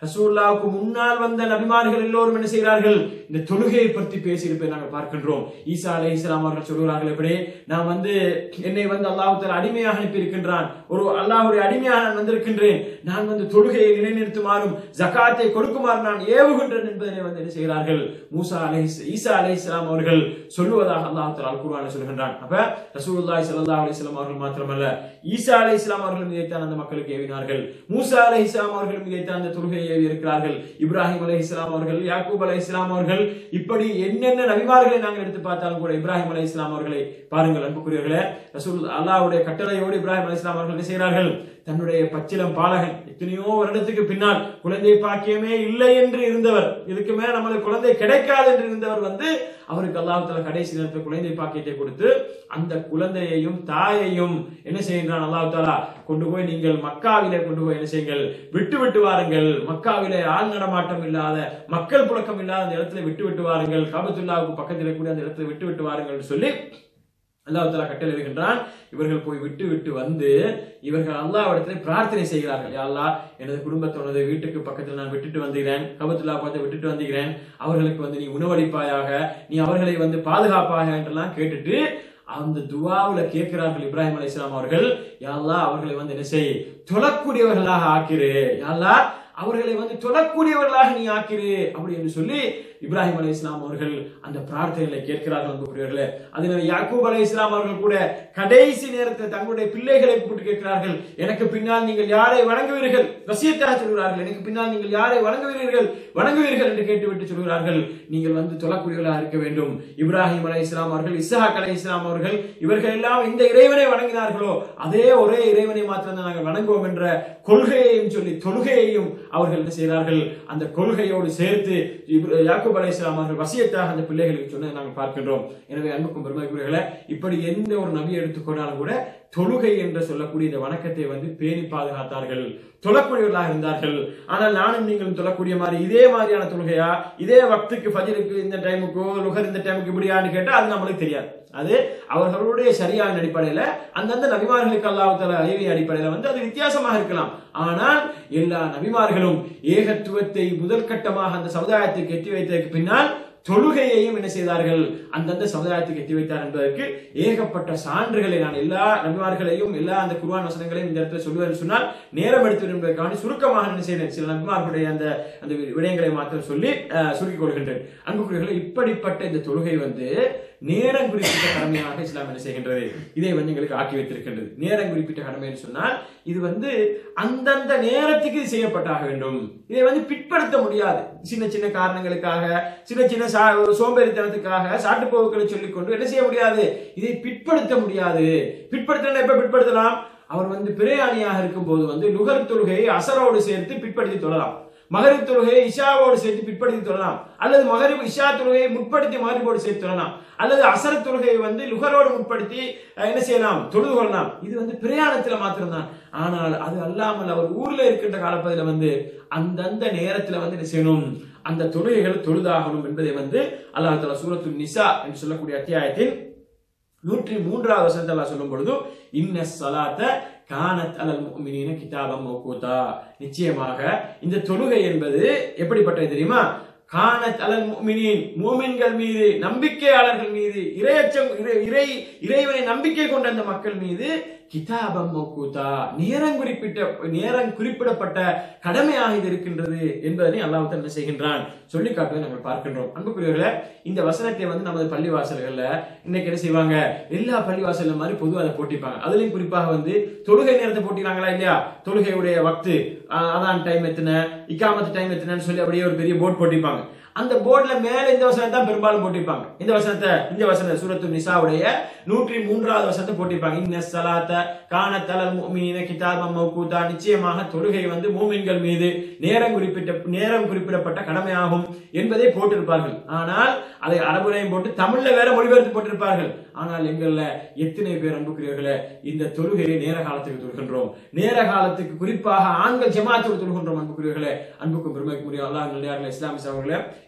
ரசூல்லாவுக்கு முன்னால் வந்த நபிமார்கள் எல்லோரும் என்ன செய்கிறார்கள் இந்த தொழுகையை பற்றி பேசியிருப்பதை நாங்கள் பார்க்கின்றோம் ஈசா அலை இஸ்லாம் அவர்கள் சொல்கிறார்கள் எப்படி நான் வந்து என்னை வந்து அல்லாஹ் அடிமையாக அனுப்பி இருக்கின்றான் ஒரு அல்லாஹுடைய அடிமையாக நான் வந்திருக்கின்றேன் நான் வந்து தொழுகையை நிலைநிறுத்துமாறும் ஜகாத்தை கொடுக்குமாறு நான் ஏவுகின்றேன் என்பதனை வந்து என்ன செய்கிறார்கள் மூசா அலை ஈசா அலை இஸ்லாம் அவர்கள் சொல்லுவதாக அல்லாஹ் தஆலா அல் குர்ஆனில் சொல்கின்றான் அப்ப ரசூலுல்லாஹி ஸல்லல்லாஹு அலைஹி வஸல்லம் அவர்கள் மாத்திரமல்ல ஈசா அலை இஸ்லாம் அவர்களும் இதைத்தான் அந்த மக்களுக்கு ஏவினார்கள் மூசா அலை இஸ்லாம் அவர்களும் இதைத்தான் அந்த தொழுகையை ஏவி இருக்கிறார்கள் இப்ராஹிம் அலை இஸ்லாம் அவர்கள் யாக்கூப் அலை இஸ்லாம் அவர்கள் இப்படி என்னென்ன நபிமார்களை நாங்கள் எடுத்து பார்த்தாலும் கூட இப்ராஹிம் அலை இஸ்லாம் அவர்களை பாருங்கள் அன்புக்குரியவர்களே ரசூல் அல்லாஹ்வுடைய கட்டளையோடு இப்ராஹிம் அலை இஸ்லாம் அவர்கள் என்ன செய்கிறார்கள் தன்னுடைய பச்சிலம் பாலகன் எத்தனையோ வருடத்துக்கு பின்னால் குழந்தை பாக்கியமே இல்லை என்று இருந்தவர் இதுக்கு மேல நம்மளுக்கு குழந்தை கிடைக்காது என்று இருந்தவர் வந்து அவருக்கு அல்லாஹ் தஆலா கடைசி நேரத்தில் குழந்தை பாக்கியத்தை கொடுத்து அந்த குழந்தையையும் தாயையும் என்ன செய்கின்றான் அல்லாஹ் தாலா கொண்டு போய் நீங்கள் மக்காவிலே கொண்டு போய் என்ன செய்யுங்கள் விட்டு விட்டு வாருங்கள் மக்காவிலே ஆள் நடமாட்டம் இல்லாத மக்கள் புழக்கம் இல்லாத அந்த இடத்துல விட்டு விட்டு வாருங்கள் காபத்துல்லாவுக்கு பக்கத்தில் இருக்கக்கூடிய அந்த இடத்துல விட்டு விட்டு வாருங்கள் என்று சொல்லி அல்லாஹ் தஆலா கட்டளை இருக்கின்றான் இவர்கள் போய் விட்டு விட்டு வந்து இவர்கள் அல்லாஹ்விடத்தில் பிரார்த்தனை செய்கிறார்கள் யா அல்லாஹ் எனது குடும்பத்தோனது வீட்டுக்கு பக்கத்தில் நான் விட்டுட்டு வந்துகிறேன் கபத்துல்லா பார்த்து விட்டுட்டு வந்துகிறேன் அவர்களுக்கு வந்து நீ உணவளிப்பாயாக நீ அவர்களை வந்து பாதுகாப்பாக என்றெல்லாம் கேட்டுட்டு அந்த துவாவுல கேட்கிறார்கள் இப்ராஹிம் அலைஹிஸ்ஸலாம் அவர்கள் யா அல்லாஹ் அவர்களை வந்து என்ன செய் தொழக்கூடியவர்களாக ஆக்கிரு யா அல்லாஹ் அவர்களை வந்து தொழக்கூடியவர்களாக நீ ஆக்கிரு அப்படி என்று சொல்லி இப்ராஹிம் அலை இஸ்லாம் அவர்கள் அந்த பிரார்த்தனைகளை கேட்கிறார்கள் அன்புக்குரியவர்களே அதனால யாக்கூப் அலை இஸ்லாம் அவர்கள் கூட கடைசி நேரத்தில் தங்களுடைய பிள்ளைகளை கூப்பிட்டு கேட்கிறார்கள் எனக்கு பின்னால் நீங்கள் யாரை வணங்குவீர்கள் வசியத்தாக சொல்கிறார்கள் எனக்கு பின்னால் நீங்கள் யாரை வணங்குவீர்கள் வணங்குவீர்கள் என்று கேட்டுவிட்டு சொல்கிறார்கள் நீங்கள் வந்து தொழக்கூடியவர்களாக இருக்க வேண்டும் இப்ராஹிம் அலை இஸ்லாம் அவர்கள் இஸ்ஹாக் அலை இஸ்லாம் அவர்கள் இவர்கள் எல்லாம் இந்த இறைவனை வணங்கினார்களோ அதே ஒரே இறைவனை மாத்திரம் தான் நாங்கள் வணங்குவோம் என்ற கொள்கையையும் சொல்லி தொழுகையையும் அவர்கள் என்ன செய்கிறார்கள் அந்த கொள்கையோடு சேர்த்து இப்ர- யாக்கூப் அலை இஸ்லாம் அவர்கள் வசியத்தாக அந்த பிள்ளைகளுக்கு சொன்னதை நாங்கள் பார்க்கின்றோம் எனவே அன்புக்கும் பெருமைக்குரியவர்களே இப்படி எந்த ஒரு நபியை எடுத்துக்கொண்டாலும் கூட தொழுகை என்று சொல்லக்கூடிய இந்த வணக்கத்தை வந்து பேணி பாதுகாத்தார்கள் தொழக்கூடியவர்களாக இருந்தார்கள் ஆனால் நானும் நீங்களும் தொழக்கூடிய மாதிரி இதே மாதிரியான தொழுகையா இதே வக்துக்கு ஃபஜ்ருக்கு இந்த டைமுக்கோ லுகர் இந்த டைமுக்கு இப்படியான்னு கேட்டா அது நம்மளுக்கு தெரியாது அது அவர்களுடைய சரியான அடிப்படையில அந்தந்த நபிமார்களுக்கு அல்லாஹ் தஆலா அறிவின் அடிப்படையில வந்து அது வித்தியாசமாக இருக்கலாம் ஆனால் எல்லா நபிமார்களும் ஏகத்துவத்தை முதல் கட்டமாக அந்த சமுதாயத்துக்கு எட்டி வைத்ததற்கு பின்னால் தொழுகையையும் என்ன செய்தார்கள் அந்தந்த சமுதாயத்துக்கு எட்டி வைத்தார் என்பதற்கு ஏகப்பட்ட சான்றுகளை நான் எல்லா நபிமார்களையும் எல்லா அந்த குர்ஆன் வசனங்களையும் இந்த இடத்துல சொல்லுவேன் சொன்னால் நேரம் எடுத்து என்பதற்கான சுருக்கமாக என்ன செய்கிறேன் சில நபிமார்களுடைய அந்த அந்த விடயங்களை மாத்திரம் சொல்லி அஹ், சுருக்கிக் கொள்கின்றேன் அன்புக்குரியவர்களே இப்படிப்பட்ட இந்த தொழுகை வந்து நேரம் குறிப்பிட்ட கடமையாக இஸ்லாம் என்ன செய்கின்றது இதை வந்து எங்களுக்கு ஆக்கி வைத்திருக்கின்றது நேரம் குறிப்பிட்ட கடமை என்று சொன்னால் இது வந்து அந்தந்த நேரத்துக்கு இது செய்யப்பட்டாக வேண்டும் இதை வந்து பிற்படுத்த முடியாது சின்ன சின்ன காரணங்களுக்காக சின்ன சின்ன சா- சோம்பேறித்தனத்துக்காக சாட்டுப்போக்குகளை சொல்லிக்கொண்டு என்ன செய்ய முடியாது இதை பிற்படுத்த முடியாது பிற்படுத்தலாம் எப்ப பிற்படுத்தலாம் அவர் வந்து பிரயாணியாக இருக்கும் போது வந்து லுகர் தொழுகையை அசரோடு சேர்த்து பிற்படுத்தி தொழலாம் மகரிப் தொழுகையை இஷாவோடு சேர்த்து பிற்படுத்தி தொழலாம் அல்லது மகரிப் இஷா தொழுகையை முற்படுத்தி மகரிபோடு சேர்த்து தொழலாம் அல்லது அசர தொழுகையை வந்து லுகரோடு முற்படுத்தி அஹ், என்ன செய்யலாம் தொழுது கொள்ளலாம் இது வந்து பிரயாணத்துல மாத்திரம்தான் ஆனால் அது அல்லாமல் அவர் ஊர்ல இருக்கின்ற காலப்பகுதியில வந்து அந்தந்த நேரத்துல வந்து என்ன செய்யணும் அந்த தொழுகைகள் தொழுதாகணும் என்பதை வந்து அல்லாஹ் தஆலா சூரத்து நிசா என்று சொல்லக்கூடிய அத்தியாயத்தில் நூற்றி மூன்றாவது வசனத்தை அல்லாஹ் சொல்லும் பொழுது இன்ன சலாத்த கானத் அலல் முஃமினீன கிதாபம் மௌகூதா நிச்சயமாக இந்த தொழுகை என்பது எப்படிப்பட்டது தெரியுமா கானத் அலல் முஃமினீன் மூமின்கள் மீது நம்பிக்கையாளர்கள் மீது இரையச்சம் இறை இறை இறைவனை நம்பிக்கை கொண்ட அந்த மக்கள் மீது கிதாபம் மௌகூதா நேரம் குறிப்பிட்ட நேரம் குறிப்பிடப்பட்ட கடமையாக இது இருக்கின்றது என்பதனை அல்லாஹ் என்ன செய்கின்றான் சொல்லி காட்டுவதை நாங்கள் பார்க்கின்றோம் அன்புக்குரியவர்களே இந்த வசனத்தை வந்து நமது பள்ளிவாசல்கள்ல இன்னைக்கு என்ன செய்வாங்க எல்லா பள்ளிவாசல்ல மாதிரி பொதுவாக அதை போட்டிப்பாங்க அதுலயும் குறிப்பாக வந்து தொழுகை நேரத்தை போட்டிக்கிறாங்களா இல்லையா தொழுகையுடைய வக்து ஆஹ், அதான் டைம் எத்தனை இக்காமத்து டைம் எத்தனைன்னு சொல்லி அப்படியே ஒரு பெரிய போர்டு போட்டிருப்பாங்க அந்த போர்டுல மேல இந்த வசனத்தை தான் பெரும்பாலும் போட்டிருப்பாங்க இந்த வசனத்தை இந்த வசனத்தை சூரத்து நிசாவுடைய நூற்றி மூன்றாவது வசனத்தை போட்டிருப்பாங்க இன்ன சலாத்த கான தலல் முஃமினீன கிதாபம் மௌகூதா நிச்சயமாக தொழுகை வந்து மூமின்கள் மீது நேரம் குறிப்பிட்ட நேரம் குறிப்பிடப்பட்ட கடமையாகும் என்பதை போட்டிருப்பார்கள் ஆனால் அதை அரபுலையும் போட்டு தமிழ்ல வேற மொழிபெயர்த்து போட்டிருப்பார்கள் ஆனால் எங்கள்ல எத்தனை பேர் அன்புக்குரியவர்களே இந்த தொழுகையை நேர காலத்துக்கு தொழுகின்றோம் நேர காலத்துக்கு குறிப்பாக ஆண்கள் ஜமாத்தோடு தொழுகின்றோம் அன்புக்குரியவர்களே அன்புக்கும் பெருமைக்கு முடியும் அல்லாஹ் நல்லியார்களே இஸ்லாமிஸ் அவர்களே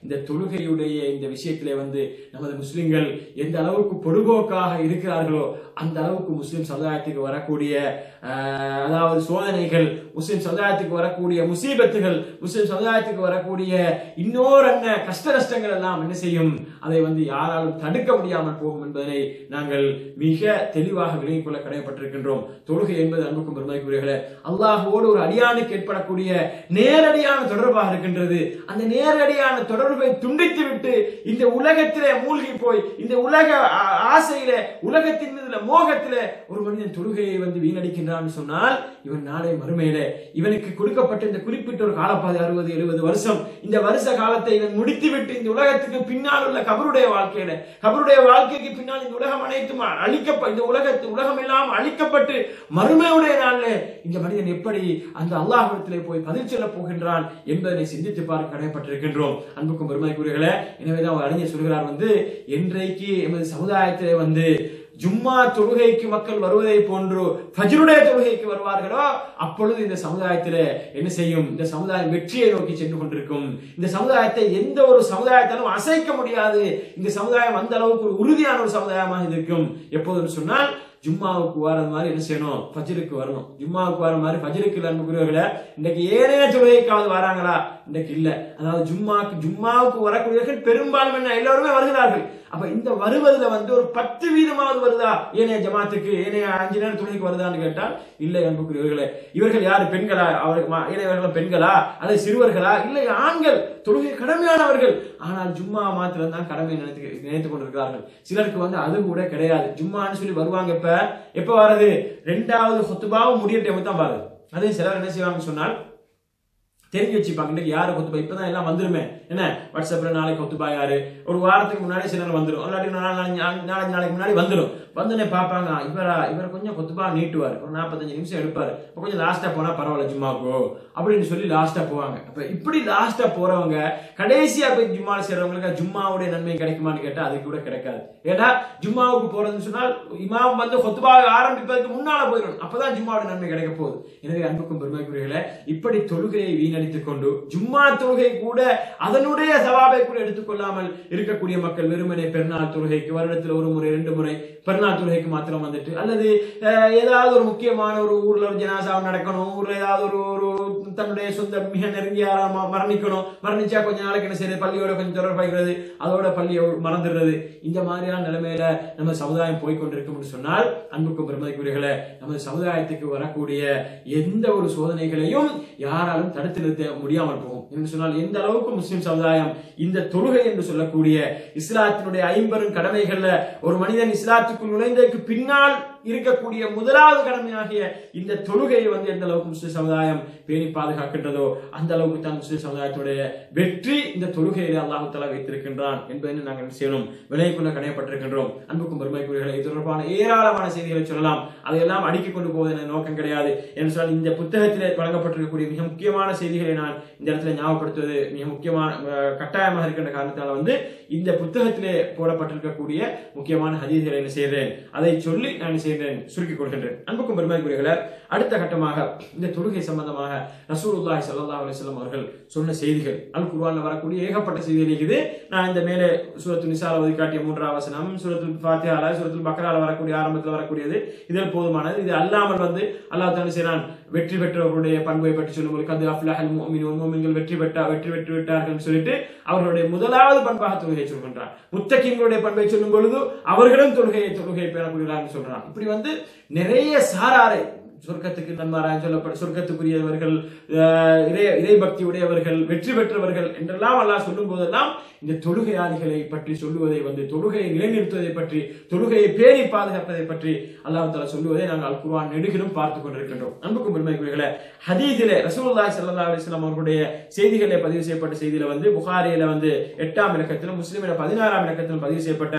இந்த தொழுகையுடைய இந்த விஷயத்திலே வந்து நமது முஸ்லிம்கள் எந்த அளவுக்கு பொடுபோக்காக இருக்கிறார்களோ அந்த அளவுக்கு முஸ்லிம் சமுதாயத்துக்கு வரக்கூடிய ஆஹ், அதாவது சோதனைகள் முஸ்லிம் சமுதாயத்துக்கு வரக்கூடிய முசீபத்துகள் முஸ்லிம் சமுதாயத்துக்கு வரக்கூடிய இன்னொரு என்ன கஷ்ட நஷ்டங்கள் எல்லாம் என்ன செய்யும் அதை வந்து யாராலும் தடுக்க முடியாமல் போகும் என்பதனை நாங்கள் மிக தெளிவாக விளங்கிக் கொள்ள கடமைப்பட்டிருக்கின்றோம் தொழுகை என்பது அன்புக்கும் பெருமைக்குரியர்களே அல்லாஹுவோடு ஒரு அடியானுக்கு ஏற்படக்கூடிய நேரடியான தொடர்பாக இருக்கின்றது அந்த நேரடியான தொடர்பை துண்டித்து விட்டு இந்த உலகத்திலே மூழ்கி போய் இந்த உலக ஆ- ஆசையிலே உலகத்தின் மீதுல மோகத்திலே ஒரு மனிதன் தொழுகையை வந்து வீணடிக்கின்றான் சொன்னால் இவன் நாளை மறுமையிலே இவனுக்கு கொடுக்கப்பட்ட இந்த குறிப்பிட்ட ஒரு காலப்பாதை அறுபது எழுபது வருஷம் இந்த வருஷ காலத்தை இவன் முடித்துவிட்டு இந்த உலகத்துக்கு பின்னால் உள்ள கபருடைய வாழ்க்கையில கபருடைய வாழ்க்கைக்கு பின்னால் இந்த உலகம் அனைத்தும் அழிக்கப்ப இந்த உலகத்து உலகம் எல்லாம் அழிக்கப்பட்டு மறுமையுடைய நாள்ல இந்த மனிதன் எப்படி அந்த அல்லாஹ்விடத்திலே போய் பதில் சொல்ல போகின்றான் என்பதனை சிந்தித்து பார்க்க கடமைப்பட்டிருக்கின்றோம் அன்புக்கும் பெருமைக்குரியர்களே எனவேதான் ஒரு அறிஞர் சொல்கிறார் வந்து என்றைக்கு எமது சமுதாயத்திலே வந்து ஜும்மா தொழுகைக்கு மக்கள் வருவதை போன்று ஃபஜ்ருடைய தொழுகைக்கு வருவார்களோ அப்பொழுது இந்த சமுதாயத்திலே என்ன செய்யும் இந்த சமுதாயம் வெற்றியை நோக்கி சென்று கொண்டிருக்கும் இந்த சமுதாயத்தை எந்த ஒரு சமுதாயத்தாலும் அசைக்க முடியாது இந்த சமுதாயம் அந்த அளவுக்கு ஒரு உறுதியான ஒரு சமுதாயமாக இது இருக்கும் எப்போதுன்னு சொன்னால் ஜும்மாவுக்கு வர்றது மாதிரி என்ன செய்யணும் ஃபஜ்ருக்கு வரணும் ஜும்மாவுக்கு வர மாதிரி ஃபஜ்ருக்கு இல்ல அன்புக்குரியவர்களே இன்னைக்கு ஏனைய தொழுகைக்காவது வராங்களா இன்னைக்கு இல்ல அதாவது ஜும்மாக்கு ஜும்மாவுக்கு வரக்கூடியவர்கள் பெரும்பாலும் என்ன எல்லாருமே வருகிறார்கள் அப்ப இந்த வருவதுல வந்து ஒரு பத்து வீதமாவது வருதா ஏனைய ஜமாத்துக்கு ஏனைய அஞ்சு நேரம் தொழுகைக்கு வருதான்னு கேட்டால் இல்லை அன்புக்குரியவர்களே இவர்கள் யாரு பெண்களா அவர்கள் மா- ஏனையவர்கள் பெண்களா அல்லது சிறுவர்களா இல்லை ஆண்கள் தொழுகை கடமையானவர்கள் ஆனால் ஜும்மா மாத்திரம் தான் கடமை நினைத்து நினைத்துக் கொண்டிருக்கிறார்கள் சிலருக்கு வந்து அது கூட கிடையாது ஜும்மான்னு சொல்லி வருவாங்க இப்ப எப்ப வர்றது ரெண்டாவது ஹொத்துபாவும் முடிய டைம் தான் வருது அதே சிலர் என்ன செய்வாங்க சொன்னால் தெரிஞ்சு வச்சுப்பாங்க இன்னைக்கு யாரு கொத்துபா இப்பதான் எல்லாம் வந்துருமே என்ன வாட்ஸ்அப்ல நாளைக்கு கொத்துபா யாரு ஒரு வாரத்துக்கு முன்னாடி சிலர் வந்துடும் இல்லாட்டி நாலு நாலஞ்சு நாலு- நாலஞ்சு நாளைக்கு முன்னாடி வந்துடும் வந்தோடனே பார்ப்பாங்க இவரா இவர் கொஞ்சம் கொத்துபா நீட்டுவார் ஒரு நாற்பத்தஞ்சு நிமிஷம் எடுப்பாரு அப்ப கொஞ்சம் லாஸ்டா போனா பரவாயில்ல ஜும்மாக்கோ அப்படின்னு சொல்லி லாஸ்டா போவாங்க அப்ப இப்படி லாஸ்டா போறவங்க கடைசியா போய் ஜும்மா செய்றவங்களுக்கு ஜும்மாவுடைய நன்மை கிடைக்குமான்னு கேட்டா அது கூட கிடைக்காது ஏன்னா ஜும்மாவுக்கு போறதுன்னு சொன்னால் இமாம் வந்து கொத்துபாவை ஆரம்பிப்பதற்கு முன்னால போயிடும் அப்பதான் ஜும்மாவுடைய நன்மை கிடைக்க போகுது எனவே அன்புக்கும் பெருமைக்குரியர்களே இப்படி தொழுகையை வீணடித்துக் கொண்டு ஜும்மா தொழுகை கூட அதனுடைய சவாபை கூட எடுத்துக்கொள்ளாமல் இருக்கக்கூடிய மக்கள் வெறுமனே பெருநாள் தொழுகைக்கு வருடத்தில் ஒரு முறை ரெண்டு முறை பெருநாள் தொழுகைக்கு மாத்திரம் வந்துட்டு அல்லது அஹ், ஏதாவது ஒரு முக்கியமான ஒரு ஊர்ல ஒரு ஜனாசா நடக்கணும் ஊர்ல ஏதாவது ஒரு ஒரு தன்னுடைய சொந்த மிக நெருங்கிய யாரா ம- மரணிக்கணும் மரணிச்சா கொஞ்ச நாளைக்கு என்ன செய்யறது பள்ளியோட கொஞ்சம் தொடர்பாகிறது அதோட பள்ளியை மறந்துடுறது இந்த மாதிரியான நிலைமையில நம்ம சமுதாயம் போய் கொண்டிருக்கும் சொன்னால் அன்புக்கும் பெருமதிக்குரியர்களே நமது சமுதாயத்துக்கு வரக்கூடிய எந்த ஒரு சோதனைகளையும் யாராலும் தடுத்து நிறுத்த முடியாமல் போகும் என்று சொன்னால் எந்த அளவுக்கு முஸ்லிம் சமுதாயம் இந்த தொழுகை என்று சொல்லக்கூடிய இஸ்லாத்தினுடைய ஐம்பெரும் கடமைகள்ல ஒரு மனிதன் இஸ்லாத்துக்குள் நுழைந்ததற்கு பின்னால் இருக்கக்கூடிய முதலாவது கடமையாகிய இந்த தொழுகையை வந்து எந்த அளவுக்கு முஸ்லிம் சமுதாயம் பேணி பாதுகாக்கின்றதோ அந்த அளவுக்கு தான் முஸ்லிம் சமுதாயத்துடைய வெற்றி இந்த தொழுகையிலே அல்லாஹு தலா வைத்திருக்கின்றான் என்பதை நாங்கள் என்ன செய்யணும் விலைக்குள்ள கடையப்பட்டிருக்கின்றோம் அன்புக்கும் பெருமைக்குரியர்களை இது தொடர்பான ஏராளமான செய்திகளை சொல்லலாம் அதையெல்லாம் அடுக்கிக் கொண்டு போவது எனது நோக்கம் கிடையாது என்று சொன்னால் இந்த புத்தகத்திலே வழங்கப்பட்டிருக்கக்கூடிய மிக முக்கியமான செய்திகளை நான் இந்த இடத்துல ஞாபகப்படுத்துவது மிக முக்கியமான அஹ், கட்டாயமாக இருக்கின்ற காரணத்தால் வந்து இந்த புத்தகத்திலே போடப்பட்டிருக்கக்கூடிய முக்கியமான ஹதீஸ்களை என்ன செய்கிறேன் அதை சொல்லி நான் என்ன செய்கிறேன் சுருக்கிக் கொள்கின்றேன் அன்புக்கும் பெருமைக்குரியர்களை அடுத்த கட்டமாக இந்த தொழுகை சம்பந்தமாக ரசூலுல்லாஹி ஸல்லல்லாஹு அலைஹி வஸல்லம் அவர்கள் சொன்ன செய்திகள் அல் குர்ஆன்ல வரக்கூடிய ஏகப்பட்ட செய்திகள் இருக்குது நான் இந்த மேலே சூரத்து நிசால ஒதுக்கி காட்டிய மூன்றாம் வசனம் சூரத்துல் ஃபாத்திஹால சூரத்துல் பக்ரால வரக்கூடிய ஆரம்பத்தில் வரக்கூடியது இதில் போதுமானது இது அல்லாமல் வந்து அல்லாஹ் தானே செய்றான் வெற்றி பெற்றவர்களுடைய பண்பை பற்றி சொல்லும்போது கது அஃப்லஹல் முஃமினூன் முஃமின்கள் வெற்றி பெற்றா வெற்றி பெற்று விட்டார்கள் சொல்லிட்டு அவர்களுடைய முதலாவது பண்பாக தொழுகை சொல்கின்றார் முத்தகிங்களுடைய பண்பை சொல்லும் பொழுது அவர்களும் தொழுகையை தொழுகை பெறக்கூடியவர்கள் சொல்றான் இப்படி வந்து நிறைய சாராரை சொர்க்கத்துக்கு நன்மாராய் சொல்லப்பட்ட சொர்க்கத்துக்குரியவர்கள் அஹ், இறை இறை பக்தி உடையவர்கள் வெற்றி பெற்றவர்கள் என்றெல்லாம் அல்லாஹ் சொல்லும் போதெல்லாம் இந்த தொழுகையாளிகளை பற்றி சொல்லுவதை வந்து தொழுகையை நிலைநிறுத்துவதை பற்றி தொழுகையை பேணி பாதுகாப்பதை பற்றி அல்லாஹ் தஆலா சொல்லுவதை நாங்கள் அல் குர்ஆன் நெடுகிலும் பார்த்து கொண்டிருக்கின்றோம் அன்புக்கும் பெருமைக்குரியர்களே ஹதீஸிலே ரசூலுல்லாஹி ஸல்லல்லாஹு அலைஹி வஸல்லம் அவர்களுடைய செய்திகளிலே பதிவு செய்யப்பட்ட செய்தியில வந்து புகாரியில வந்து எட்டாம் இலக்கத்திலும் முஸ்லிமில பதினாறாம் இலக்கத்திலும் பதிவு செய்யப்பட்ட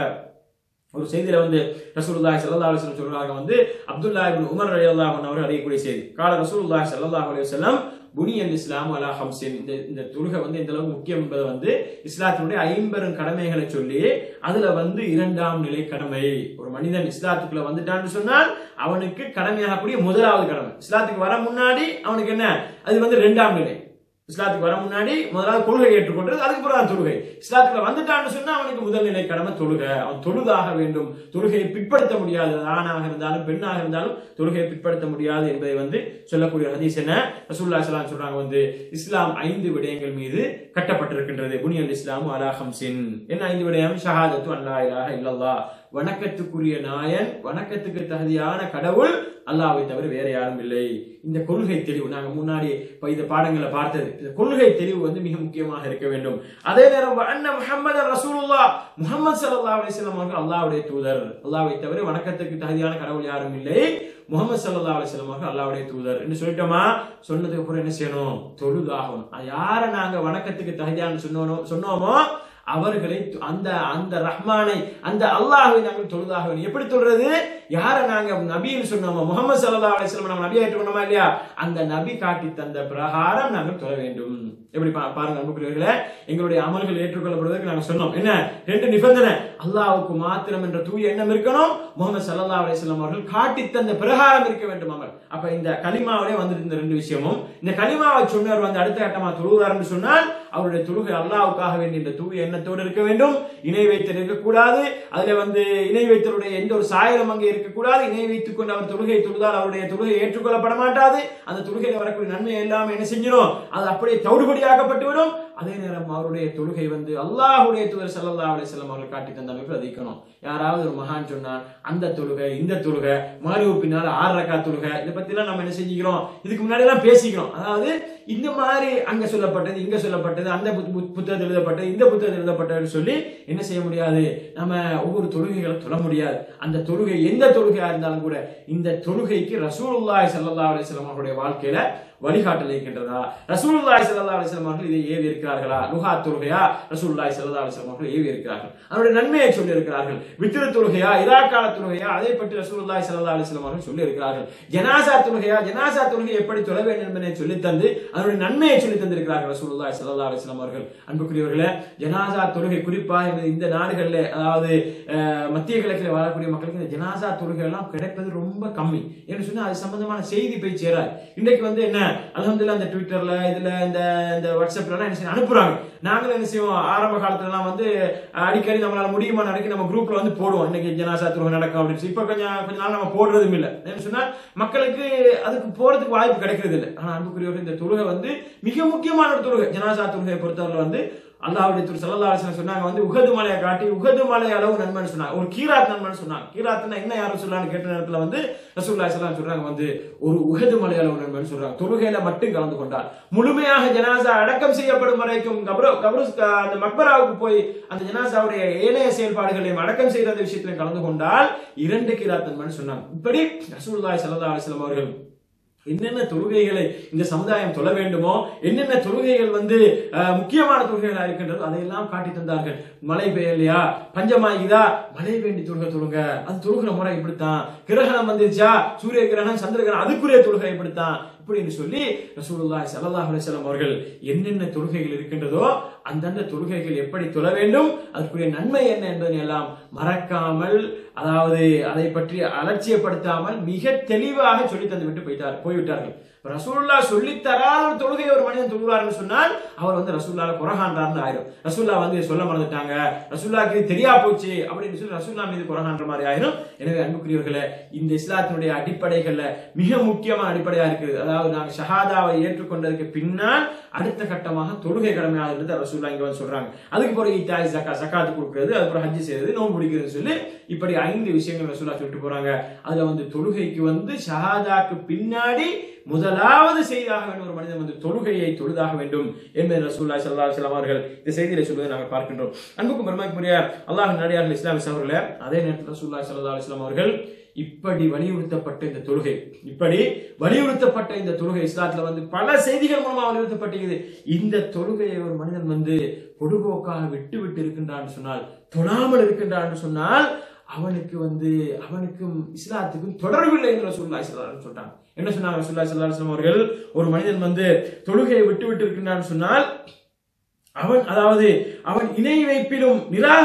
ஒரு செய்தியில வந்து ரசூலுல்லாஹி ஸல்லல்லாஹு அலைஹி வஸல்லம் சொல்றாங்க வந்து அப்துல்லா இப்னு உமர் ரலியல்லாஹு அன்ஹு அவர்கள் அறியக்கூடிய செய்தி கால ரசூலுல்லாஹி ஸல்லல்லாஹு அலைஹி வஸல்லம் புனியல் இஸ்லாம் அலா ஹம்சின் இந்த இந்த தொழுகை வந்து இந்த அளவுக்கு முக்கியம் என்பதை வந்து இஸ்லாத்தினுடைய ஐம்பெரும் கடமைகளை சொல்லி அதுல வந்து இரண்டாம் நிலை கடமை ஒரு மனிதன் இஸ்லாத்துக்குள்ள வந்துட்டான்னு சொன்னால் அவனுக்கு கடமையாகக்கூடிய முதலாவது கடமை இஸ்லாத்துக்கு வர முன்னாடி அவனுக்கு என்ன அது வந்து இரண்டாம் நிலை இஸ்லாத்துக்கு வர முன்னாடி முதலாவது கொள்கை ஏற்றுக்கொண்டது அதுக்கு பிறகு தொழுகை இஸ்லாத்துக்குள்ள வந்துட்டான்னு சொன்னா அவனுக்கு முதல் நிலை கடமை தொழுகை அவன் தொழுதாக வேண்டும் தொழுகையை பிற்படுத்த முடியாது ஆணாக இருந்தாலும் பெண்ணாக இருந்தாலும் தொழுகையை பிற்படுத்த முடியாது என்பதை வந்து சொல்லக்கூடிய ஹதீஸ் என்ன ரசூல்லா ஸல்லல்லாஹு சொல்றாங்க வந்து இஸ்லாம் ஐந்து விடயங்கள் மீது கட்டப்பட்டிருக்கின்றது புனியல் இஸ்லாம் அலா ஹம்சின் என்ன ஐந்து விடயம் ஷஹாதத்து அல்லா இலாஹ இல்லல்லாஹ் வணக்கத்துக்குரிய நாயன் வணக்கத்துக்கு தகுதியான கடவுள் அல்லாஹ்வை தவிர வேற யாரும் இல்லை இந்த கொள்கை தெளிவு நாங்க முன்னாடி இப்ப இந்த பாடங்களை பார்த்தது இந்த கொள்கை தெளிவு வந்து மிக முக்கியமாக இருக்க வேண்டும் அதே நேரம் அண்ண முஹம்மது ரசூலுல்லா முஹம்மது ஸல்லல்லாஹு அலைஹி வஸல்லம் அவர்கள் அல்லாஹ்வுடைய தூதர் அல்லாஹ்வை தவிர வணக்கத்துக்கு தகுதியான கடவுள் யாரும் இல்லை முகமது சல்லா அலிஸ்லாம் அவர்கள் அல்லாவுடைய தூதர் என்று சொல்லிட்டோமா சொன்னதுக்கு அப்புறம் என்ன செய்யணும் தொழுதாகணும் யாரை நாங்க வணக்கத்துக்கு தகுதியான சொன்னோனோ சொன்னோமோ அவர்களை து- அந்த அந்த ரஹ்மானை அந்த அல்லாஹ்வை நாங்கள் தொழுதாக வேண்டும் எப்படி சொல்றது யாரை நாங்க நபின்னு சொன்னோமோ முகமது சல்லா அலிஸ்லாம் நம்ம நபி ஏற்றுக்கணுமா இல்லையா அந்த நபி காட்டி தந்த பிரகாரம் நாங்கள் தொழ வேண்டும் எப்படி பா- பாருங்க அன்புக்குரியவர்களே எங்களுடைய அமல்கள் ஏற்றுக்கொள்ளப்படுவதற்கு நாங்க சொன்னோம் என்ன ரெண்டு நிபந்தனை அல்லாஹ்வுக்கு மாத்திரம் என்ற தூய எண்ணம் இருக்கணும் முகமது சல்லா அலிஸ்லாம் அவர்கள் காட்டி தந்த பிரகாரம் இருக்க வேண்டும் அமல் அப்ப இந்த கலிமாவிலே வந்துட்டு இந்த ரெண்டு விஷயமும் இந்த கலிமாவை சொன்னவர் வந்து அடுத்த கட்டமா தொழுகிறார் சொன்னால் அவருடைய தொழுகை அல்லாஹ்வுக்காக வேண்டிய இந்த தூய எண்ணத்தோடு இருக்க வேண்டும் இணை வைத்தல் இருக்கக்கூடாது அதுல வந்து இணை வைத்தலுடைய எந்த ஒரு சாயலும் அங்கே இருக்கக்கூடாது இணை வைத்துக் கொண்டு அவர் தொழுகை தொழுதால் அவருடைய தொழுகை ஏற்றுக்கொள்ளப்பட மாட்டாது அந்த தொழுகையில் வரக்கூடிய நன்மை எல்லாம் என்ன செஞ்சிடும் அது அப்படியே தவிடுபடியாக்கப்பட்டு விடும் அதே நேரம் அவருடைய தொழுகை வந்து அல்லாஹ்வுடைய தூதர் ஸல்லல்லாஹு அலைஹி வஸல்லம் அவர்கள் காட்டி தந்த அமைப்பில் அதிக்கணும் யாராவது ஒரு மகான் சொன்னான் அந்த தொழுகை இந்த தொழுகை மகரிவு பின்னால் ஆறு ரக்கா தொழுகை இதை பத்திலாம் நம்ம என்ன செஞ்சுக்கிறோம் இதுக்கு முன்னாடி எல்லாம் பேசிக்கிறோம் அதாவது இந்த மாதிரி அங்க சொல்லப்பட்டது இங்க சொல்லப்பட்டது அந்த புத்- புத்- புத்தகத்தில் எழுதப்பட்டது இந்த புத்தகத்தில் எழுதப்பட்டதுன்னு சொல்லி என்ன செய்ய முடியாது நம்ம ஒவ்வொரு தொழுகைகளை தொழ முடியாது அந்த தொழுகை எந்த தொழுகையா இருந்தாலும் கூட இந்த தொழுகைக்கு ரசூலுல்லாஹி ஸல்லல்லாஹு அலைஹி வஸல்லம் அவருடைய வாழ்க்கையில வழிகாட்டல் இருக்கின்றதா ரசூலுல்லாஹி ஸல்லல்லாஹு அலைஹி வஸல்லம் அவர்கள் இதை ஏவி இருக்கிறார்களா லுஹா தொழுகையா ரசூலுல்லாஹி ஸல்லல்லாஹு அலைஹி வஸல்லம் அவர்கள் ஏவி இருக்கிறார்கள் அதனுடைய நன்மையை சொல்லி இருக்கிறார்கள் வித்திரு தொழுகையா இராக்கால தொழுகையா அதை பற்றி ரசூலுல்லாஹி ஸல்லல்லாஹு அலைஹி வஸல்லம் அவர்கள் சொல்லி இருக்கிறார்கள் ஜனாசா தொழுகையா ஜனாசா தொழுகை எப்படி தொழ வேண்டும் என்பதை சொல்லி தந்து அதனுடைய நன்மையை சொல்லி தந்திருக்கிறார்கள் ரசூலுல்லாஹி ஸல்லல்லாஹு அலைஹி வஸல்லம் அவர்கள் அன்புக்குரியவர்களே ஜனாசா தொழுகை குறிப்பாக இந்த- இந்த நாடுகளில் அதாவது அஹ், மத்திய கிழக்கில் வாழக்கூடிய மக்களுக்கு இந்த ஜனாசா தொழுகை எல்லாம் கிடைப்பது ரொம்ப கம்மி ஏன்னு சொன்னா அது சம்பந்தமான செய்தி போய் சேராது இன்றைக்கு வந்து என்ன அல்ஹம்துலில்லாஹ் இந்த ட்விட்டர்ல இதுல இந்த இந்த வாட்ஸ்அப்ல எல்லாம் என்ன செய்ய அனுப்புறாங்க நாங்களும் என்ன செய்வோம் ஆரம்ப காலத்துல எல்லாம் வந்து அஹ், அடிக்கடி நம்மளால முடியுமா நடக்கி நம்ம குரூப்ல வந்து போடுவோம் இன்னைக்கு ஜனாசா தொழுகை நடக்கும் அப்படின்னு சொல்லி இப்ப கொஞ்சம் கொஞ்ச நாள் நம்ம போடுறதும் இல்லை ஏன்னு சொன்னா மக்களுக்கு அதுக்கு போறதுக்கு வாய்ப்பு கிடைக்கிறது இல்லை ஆனா அன்புக்குரியவர்கள் இந்த தொழுகை வந்து மிக முக்கியமான ஒரு தொழுகை ஜனாசா தொழுகையை பொறுத்தவரை வந்து அல்லாஹ்வுடைய தூர் ஸல்லல்லாஹு அலைஹி வஸல்லம் சொன்னாங்க வந்து உகது மலையை காட்டி உகது மலை அளவு நன்மைன்னு சொன்னாங்க ஒரு கீராத் நன்மைன்னு சொன்னாங்க கீராத்னா என்ன யாரும் சொல்லலாம்னு கேட்ட நேரத்துல வந்து ரசூலுல்லாஹி ஸல்லல்லாஹு அலைஹி சொல்றாங்க வந்து ஒரு உகது மலை அளவு நன்மைன்னு சொல்றாங்க தொழுகையில மட்டும் கலந்து கொண்டார் முழுமையாக ஜனாசா அடக்கம் செய்யப்படும் வரைக்கும் கபரு கபரு அந்த மக்பராவுக்கு போய் அந்த ஜனாசாவுடைய ஏனைய செயல்பாடுகளையும் அடக்கம் செய்யற அந்த விஷயத்திலையும் கலந்து கொண்டால் இரண்டு கீராத் நன்மைன்னு சொன்னாங்க இப்படி ரசூலுல்லாஹி ஸல்லல்லாஹு அலைஹி வஸல்லம் அவர்கள் என்னென்ன தொழுகைகளை இந்த சமுதாயம் தொழ வேண்டுமோ என்னென்ன தொழுகைகள் வந்து அஹ், முக்கியமான தொழுகைகளா இருக்கின்றதோ அதையெல்லாம் காட்டி தந்தார்கள் மழை பெய்யலையா பஞ்சமாகிதா மழை வேண்டி தொழுகை தொழுங்க அது தொழுகிற முறை இப்படித்தான் கிரகணம் வந்துருச்சா சூரிய கிரகணம் சந்திர கிரகணம் அதுக்குரிய தொழுகை இப்படித்தான் இப்படின்னு சொல்லி ரசூலுல்லாஹி ஸல்லல்லாஹு அலைஹி வஸல்லம் அவர்கள் என்னென்ன தொழுகைகள் இருக்கின்றதோ அந்தந்த தொழுகைகள் எப்படி தொழ வேண்டும் அதற்குரிய நன்மை என்ன என்பதை எல்லாம் மறக்காமல் அதாவது அதை பற்றி அலட்சியப்படுத்தாமல் மிக தெளிவாக சொல்லி தந்து விட்டு போயிட்டார் போய்விட்டார்கள் இப்ப ரசூலுல்லா சொல்லி தராத ஒரு தொழுகை ஒரு மனிதன் தொழுகிறார்னு சொன்னால் அவர் வந்து ரசூல்லால குரகான்றார்னு ஆயிரும் ரசூல்லா வந்து இதை சொல்ல மறந்துட்டாங்க ரசூல்லாக்கு இது தெரியா போச்சு அப்படின்னு சொல்லி ரசூல்லா மீது குரகான்ற மாதிரி ஆயிரும் எனவே அன்புக்குரியவர்களே இந்த இஸ்லாத்தினுடைய அடிப்படைகள்ல மிக முக்கியமான அடிப்படையா இருக்குது அதாவது நாங்க ஷஹாதாவை ஏற்றுக்கொண்டதுக்கு பின்னால் அடுத்த கட்டமாக தொழுகை கடமையாக இருந்தது ரசூல்லா இங்க வந்து சொல்றாங்க அதுக்கு பிறகு இத்தாய் ஜக்கா சக்காத்து கொடுக்கிறது அதுக்கப்புறம் ஹஜ்ஜி செய்யறது நோன்பு பிடிக்கிறது சொல்லி இப்படி ஐந்து விஷயங்கள் ரசூல்லா சொல்லிட்டு போறாங்க அதுல வந்து தொழுகைக்கு வந்து ஷஹாதாக்கு பின்னாடி முதலாவது செய்தாக வேண்டும் ஒரு மனிதன் வந்து தொழுகையை தொழுதாக வேண்டும் என்பதை ரசூல்லா ஸல்லல்லாஹு அலைஹி வஸல்லம் அவர்கள் இந்த செய்தியில சொல்வதை நாங்கள் பார்க்கின்றோம் அன்புக்கும் பெருமைக்குரிய அல்லாஹ் நடிகார்கள் இஸ்லாமிய சகோதரர்களே அதே நேரத்தில் ரசூல்லா ஸல்லல்லாஹு அலைஹி வஸல்லம் அவர்கள் இப்படி வலியுறுத்தப்பட்ட இந்த தொழுகை இப்படி வலியுறுத்தப்பட்ட இந்த தொழுகை இஸ்லாத்துல வந்து பல செய்திகள் மூலமா வலியுறுத்தப்பட்டிருக்குது இந்த தொழுகையை ஒரு மனிதன் வந்து பொடுபோக்காக விட்டு விட்டு இருக்கின்றான்னு சொன்னால் தொழாமல் இருக்கின்றான்னு சொன்னால் அவனுக்கு வந்து அவனுக்கும் இஸ்லாத்துக்கும் தொடர்பில்லை என்று ரசூலுல்லாஹி ஸல்லல்லாஹு அலைஹி வஸல்லம் சொல்றாங்க என்ன சொன்னாங்க ரசூலுல்லாஹி ஸல்லல்லாஹு அலைஹி வஸல்லம் அவர்கள் ஒரு மனிதன் வந்து தொழுகையை விட்டு விட்டு இருக்கின்றான்னு சொன்னால் அவன் அதாவது அவன் இணை வைப்பிலும் நிராகரிப்பதிலும்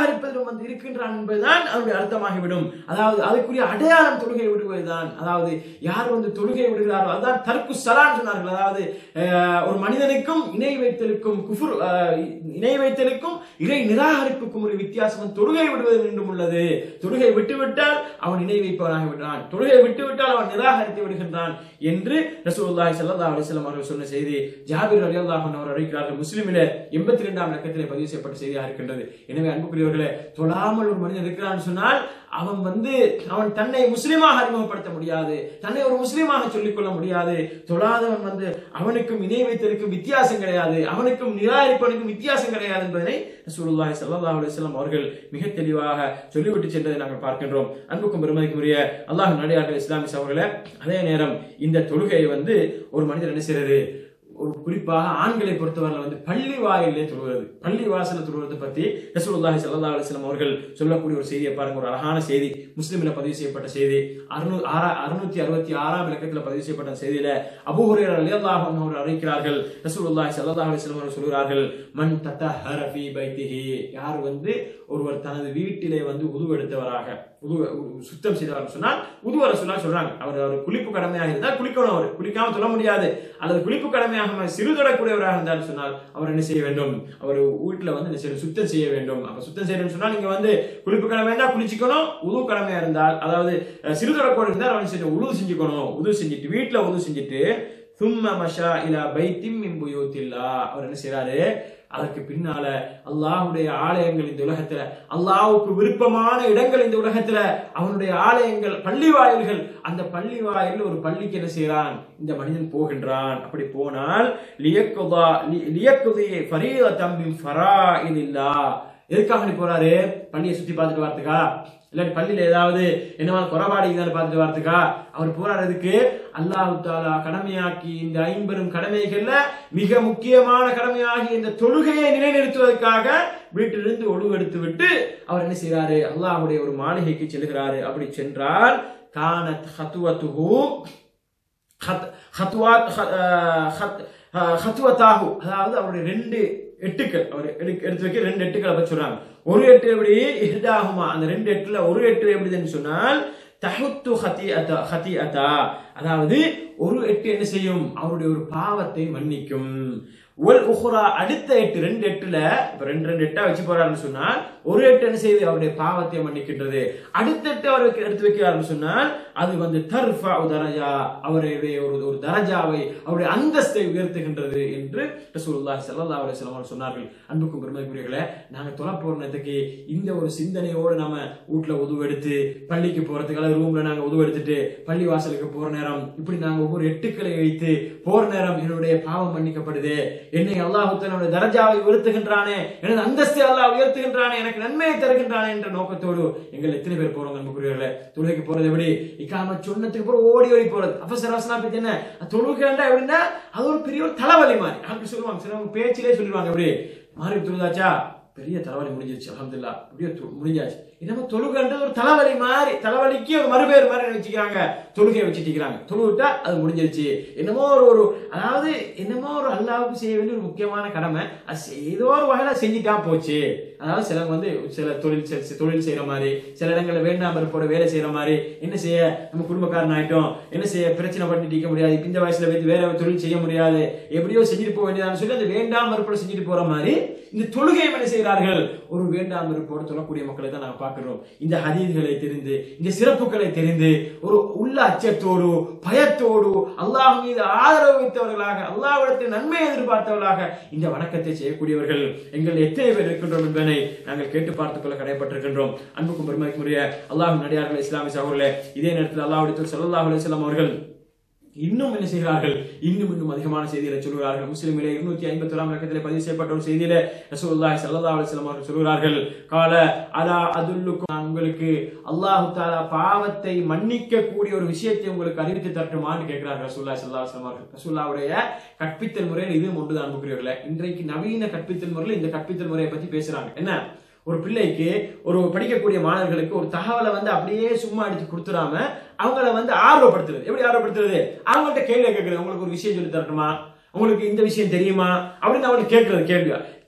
வந்து இருக்கின்றான் என்பதுதான் அதனுடைய அர்த்தமாகிவிடும் அதாவது அதுக்குரிய அடையாளம் தொழுகை விடுவதுதான் அதாவது யார் வந்து தொழுகை விடுகிறாரோ அதுதான் தற்கு சலான் சொன்னார்கள் அதாவது அஹ், ஒரு மனிதனுக்கும் இணை வைத்தலுக்கும் குஃபுர் அஹ், இணை வைத்தலுக்கும் இறை நிராகரிப்புக்கும் ஒரு வித்தியாசம் வந்து தொழுகை விடுவது என்றும் உள்ளது தொழுகை விட்டுவிட்டால் அவன் இணை வைப்பவனாக விடுறான் தொழுகை விட்டுவிட்டால் அவன் நிராகரித்து விடுகின்றான் என்று ரசூலுல்லாஹி ஸல்லல்லாஹு அலைஹி வஸல்லம் அவர்கள் சொன்ன செய்தி ஜாபிர் ரலியல்லாஹு அன்ஹு அவர் அறிவிக்கிறார்கள் முஸ்லிமிலே 82 ஆம் இலக்கத்திலே பதிவு செய்யப்பட்ட செய்தியாக இருக்கின்றது எனவே அன்புக்குரியவர்களே தொழாமல் ஒரு மனிதன் இருக்கிறான்னு சொன்னால் அவன் வந்து அவன் தன்னை முஸ்லிமாக அறிமுகப்படுத்த முடியாது தன்னை ஒரு முஸ்லிமாக சொல்லிக்கொள்ள முடியாது தொழாதவன் வந்து அவனுக்கும் இணை வைத்தலுக்கும் வித்தியாசம் கிடையாது அவனுக்கும் நிராகரிப்பனுக்கும் வித்தியாசம் கிடையாது என்பதனை ரசூலுல்லாஹி ஸல்லல்லாஹு அலைஹி வஸல்லம் அவர்கள் மிக தெளிவாக சொல்லிவிட்டு சென்றதை நாங்கள் பார்க்கின்றோம் அன்புக்கும் பெருமதிக்குரிய அல்லாஹ் நடிகார்கள் இஸ்லாமிஸ் அவர்களே அதே நேரம் இந்த தொழுகையை வந்து ஒரு மனிதர் என்ன செய்யறது ஒரு குறிப்பாக ஆண்களை பொறுத்தவரையில் வந்து பள்ளி வாயிலே தொழுவது பள்ளி வாசல தொழுவது பத்தி ரசூலுல்லாஹி ஸல்லல்லாஹு அலைஹி வஸல்லம் அவர்கள் சொல்லக்கூடிய ஒரு செய்தியை பாருங்க ஒரு அழகான செய்தி முஸ்லிமில் பதிவு செய்யப்பட்ட செய்தி அறுநூ ஆறா அறுநூத்தி அறுபத்தி ஆறாம் இலக்கத்தில் பதிவு செய்யப்பட்ட செய்தியில அபூ ஹுரைரா ரலியல்லாஹு அன்ஹு அவர்கள் அறிவிக்கிறார்கள் ரசூலுல்லாஹி ஸல்லல்லாஹு அலைஹி வஸல்லம் அவர்கள் சொல்கிறார்கள் மன் தத்தஹர ஃபீ பைத்திஹி யார் வந்து ஒருவர் தனது வீட்டிலே வந்து உது எடுத்தவராக உது உ- சுத்தம் செய்தவர் சொன்னால் உதுவர சொன்னா சொல்றாங்க அவர் அவர் குளிப்பு கடமையாக இருந்தால் குளிக்கணும் அவர் குளிக்காம சொல்ல முடியாது அல்லது குளிப்பு கடமையாக சிறுதொடக்கூடியவராக இருந்தால் சொன்னால் அவர் என்ன செய்ய வேண்டும் அவர் வீட்டுல வந்து என்ன செய்யணும் சுத்தம் செய்ய வேண்டும் அப்ப சுத்தம் செய்யணும்னு சொன்னா நீங்க வந்து குளிப்பு கடமை இருந்தால் குளிச்சுக்கணும் உது கடமையா இருந்தால் அதாவது அஹ், சிறுதொடக்கூட இருந்தால் அவர் என்ன செய்யணும் உது செஞ்சுக்கணும் உது செஞ்சுட்டு வீட்டுல உது செஞ்சுட்டு சும்ம மஷா இலா பைத்திம் மின் புயூத்தில்லா அவர் என்ன செய்றாரு அதற்கு பின்னால அல்லாஹ்வுடைய ஆலயங்கள் இந்த உலகத்துல அல்லாஹ்வுக்கு விருப்பமான இடங்கள் இந்த உலகத்துல அவனுடைய ஆலயங்கள் பள்ளி வாயில்கள் அந்த பள்ளி வாயில்ல ஒரு பள்ளிக்கு என்ன செய்றான் இந்த மனிதன் போகின்றான் அப்படி போனால் லியக்குதா லி- லியக்குதி ஃபரீதத்தம் மின் ஃபராயிலில்லா எதுக்காக நீ போறாரு பள்ளியை சுத்தி பார்த்துட்டு வரதுக்கா இல்லாட்டி பள்ளியில ஏதாவது என்னவா குறைபாடு இருக்குதான்னு பார்த்துட்டு வரதுக்கா அவர் போறாரு எதுக்கு அல்லாஹ் தாலா கடமையாக்கி இந்த ஐம்பெரும் கடமைகள்ல மிக முக்கியமான கடமையாகி இந்த தொழுகையை நிலைநிறுத்துவதற்காக வீட்டிலிருந்து ஒழுங்கு எடுத்து விட்டு அவர் என்ன செய்றாரு அல்லாஹ்வுடைய ஒரு மாளிகைக்கு செல்கிறாரு அப்படி சென்றால் கானத் ஹத்துவத்துஹு ஹத் ஹத்வாத் ஹ- அஹ் ஹத் அஹ் ஹத்வத்தாஹு அதாவது அவருடைய ரெண்டு எட்டுக்கள் அவர் எடுக்க- எடுத்து வைக்க ரெண்டு எட்டுக்களை பற்றி சொல்றாங்க ஒரு எட்டு எப்படி இஹ்தாஹுமா அந்த ரெண்டு எட்டுல ஒரு எட்டு எப்படின்னு சொன்னால் தஹுத்து ஹதி அத்தா ஹதி அத்தா அதாவது ஒரு எட்டு என்ன செய்யும் அவருடைய ஒரு பாவத்தை மன்னிக்கும் ஒல் உஹ்ரா அடுத்த எட்டு ரெண்டு எட்டுல இப்ப ரெண்டு ரெண்டு எட்டா வச்சு போறாருன்னு சொன்னால் ஒரு எட்டு என்ன செய்யுது அவருடைய பாவத்தை மன்னிக்கின்றது அடுத்த எட்டு அவர் வைக்க- எடுத்து வைக்கிறாருன்னு சொன்னால் அது வந்து தர்ஃபா தரஜா அவருடைய ஒரு ஒரு தரஜாவை அவருடைய அந்தஸ்தை உயர்த்துகின்றது என்று ரசூலுல்லாஹி ஸல்லல்லாஹு அலைஹி வஸல்லம் அவர்கள் சொன்னார்கள் அன்புக்கும் பெருமைக்குரியர்களே நாங்க தொலை போறதுக்கு இந்த ஒரு சிந்தனையோடு நாம வீட்ல உதவு எடுத்து பள்ளிக்கு போறதுக்கு அல்லது ரூம்ல நாங்க உதவு எடுத்துட்டு பள்ளி வாசலுக்கு போற நேரம் இப்படி நாங்க ஒவ்வொரு எட்டுக்களை வைத்து போற நேரம் என்னுடைய பாவம் மன்னிக்கப்படுது என்னை அல்லாஹ் தன்னுடைய தரஜாவை உயர்த்துகின்றானே எனது அந்தஸ்தை அல்லாஹ் உயர்த்துகின்றானே எனக்கு நன்மையை தருகின்றானே என்ற நோக்கத்தோடு எங்கள் எத்தனை பேர் போறோம் அன்புக்குரியவர்களே தொழுகைக்கு போறது எப்படி இக்காம சொன்னதுக்கு அப்புறம் ஓடி ஓடி போறது அவசர அவசரமா பத்தி என்ன தொழுகைண்டா எப்படின்னா அது ஒரு பெரிய ஒரு தலைவலி மாதிரி அப்படி சொல்லுவாங்க சிலவங்க பேச்சிலே சொல்லிடுவாங்க எப்படி மாறி தொழுதாச்சா பெரிய தலைவலி முடிஞ்சிருச்சு அல்ஹம்துலில்லாஹ் அப்படியே தொ- முடிஞ்சாச்சு என்னமோ தொழுகைன்றது ஒரு தலைவலி மாதிரி தலைவலிக்கு ஒரு மறுபேர் மாதிரி நினைச்சுக்கிறாங்க தொழுகையை வச்சுட்டு இருக்கிறாங்க தொழுவிட்டா அது முடிஞ்சிருச்சு என்னமோ ஒரு ஒரு அதாவது என்னமோ ஒரு அல்லாவுக்கு செய்ய வேண்டிய ஒரு முக்கியமான கடமை அது செ- ஏதோ ஒரு வகையில செஞ்சுட்டா போச்சு அதாவது சிலவங்க வந்து சில தொழில் செ- தொழில் செய்யற மாதிரி சில இடங்கள்ல வேண்டாம் இருப்போட வேலை செய்யற மாதிரி என்ன செய்ய நம்ம குடும்பக்காரன் ஆயிட்டோம் என்ன செய்ய பிரச்சனை பண்ணிட்டு இருக்க முடியாது இப்ப இந்த வயசுல வைத்து வேற தொழில் செய்ய முடியாது எப்படியோ செஞ்சுட்டு போக வேண்டியதான்னு சொல்லி அந்த வேண்டாம் மறுப்போட செஞ்சுட்டு போற மாதிரி இந்த தொழுகையை என்ன செய்கிறார்கள் ஒரு வேண்டாம் மறுப்போடு சொல்லக்கூடிய மக்களை தான் நாங்க பார்க்கிறோம் இந்த ஹதீதுகளை தெரிந்து இந்த சிறப்புகளை தெரிந்து ஒரு உள்ள அச்சத்தோடு பயத்தோடு அல்லாஹ் மீது ஆதரவு வைத்தவர்களாக அல்லாஹ்விடத்தில் நன்மை எதிர்பார்த்தவர்களாக இந்த வணக்கத்தை செய்யக்கூடியவர்கள் எங்கள் எத்தனை பேர் இருக்கின்றோம் என்பதனை நாங்கள் கேட்டு பார்த்துக் கொள்ள கடைப்பட்டிருக்கின்றோம் அன்புக்கும் பெருமைக்குரிய அல்லாஹ் நடிகார்கள் இஸ்லாமிய சகோதரர்களே இதே நேரத்தில் அல்லாஹ்விடத்தில் ஸல்லல்லாஹு அலைஹி வஸல்லம் அவர்கள் இன்னும் என்ன செய்கிறார்கள் இன்னும் இன்னும் அதிகமான செய்திகளை சொல்கிறார்கள் முஸ்லிமிலே இருநூத்தி ஐம்பத்தி ஒராம் இலக்கத்திலே பதிவு செய்யப்பட்ட ஒரு செய்தியில ரசூலுல்லாஹி ஸல்லல்லாஹு அலைஹி வஸல்லம் அவர்கள் சொல்கிறார்கள் கால அலா அதுல்லுக்கும் நான் உங்களுக்கு அல்லாஹ் தஆலா பாவத்தை மன்னிக்க கூடிய ஒரு விஷயத்தை உங்களுக்கு அறிவித்து தரட்டுமான்னு கேட்கிறார்கள் ரசூலுல்லாஹி ஸல்லல்லாஹு அலைஹி வஸல்லம் அவர்கள் ரசூலுல்லாஹ்வுடைய கற்பித்தல் முறையில் இது ஒன்றுதான் அன்புக்குரியவர்களே இன்றைக்கு நவீன கற்பித்தல் முறையில் இந்த கற்பித்தல் முறையை பத்தி பேசுறாங்க என்ன ஒரு பிள்ளைக்கு ஒரு படிக்கக்கூடிய மாணவர்களுக்கு ஒரு தகவலை வந்து அப்படியே சும்மா எடுத்து கொடுத்துடாம அவங்கள வந்து ஆர்வப்படுத்துறது எப்படி ஆர்வப்படுத்துறது அவங்கள்ட்ட கேள்வி கேட்கறது உங்களுக்கு ஒரு விஷயம் சொல்லி தரட்டுமா உங்களுக்கு இந்த விஷயம் தெரியுமா அப்படின்னு அவனுக்கு கேட்கறது கேள்வி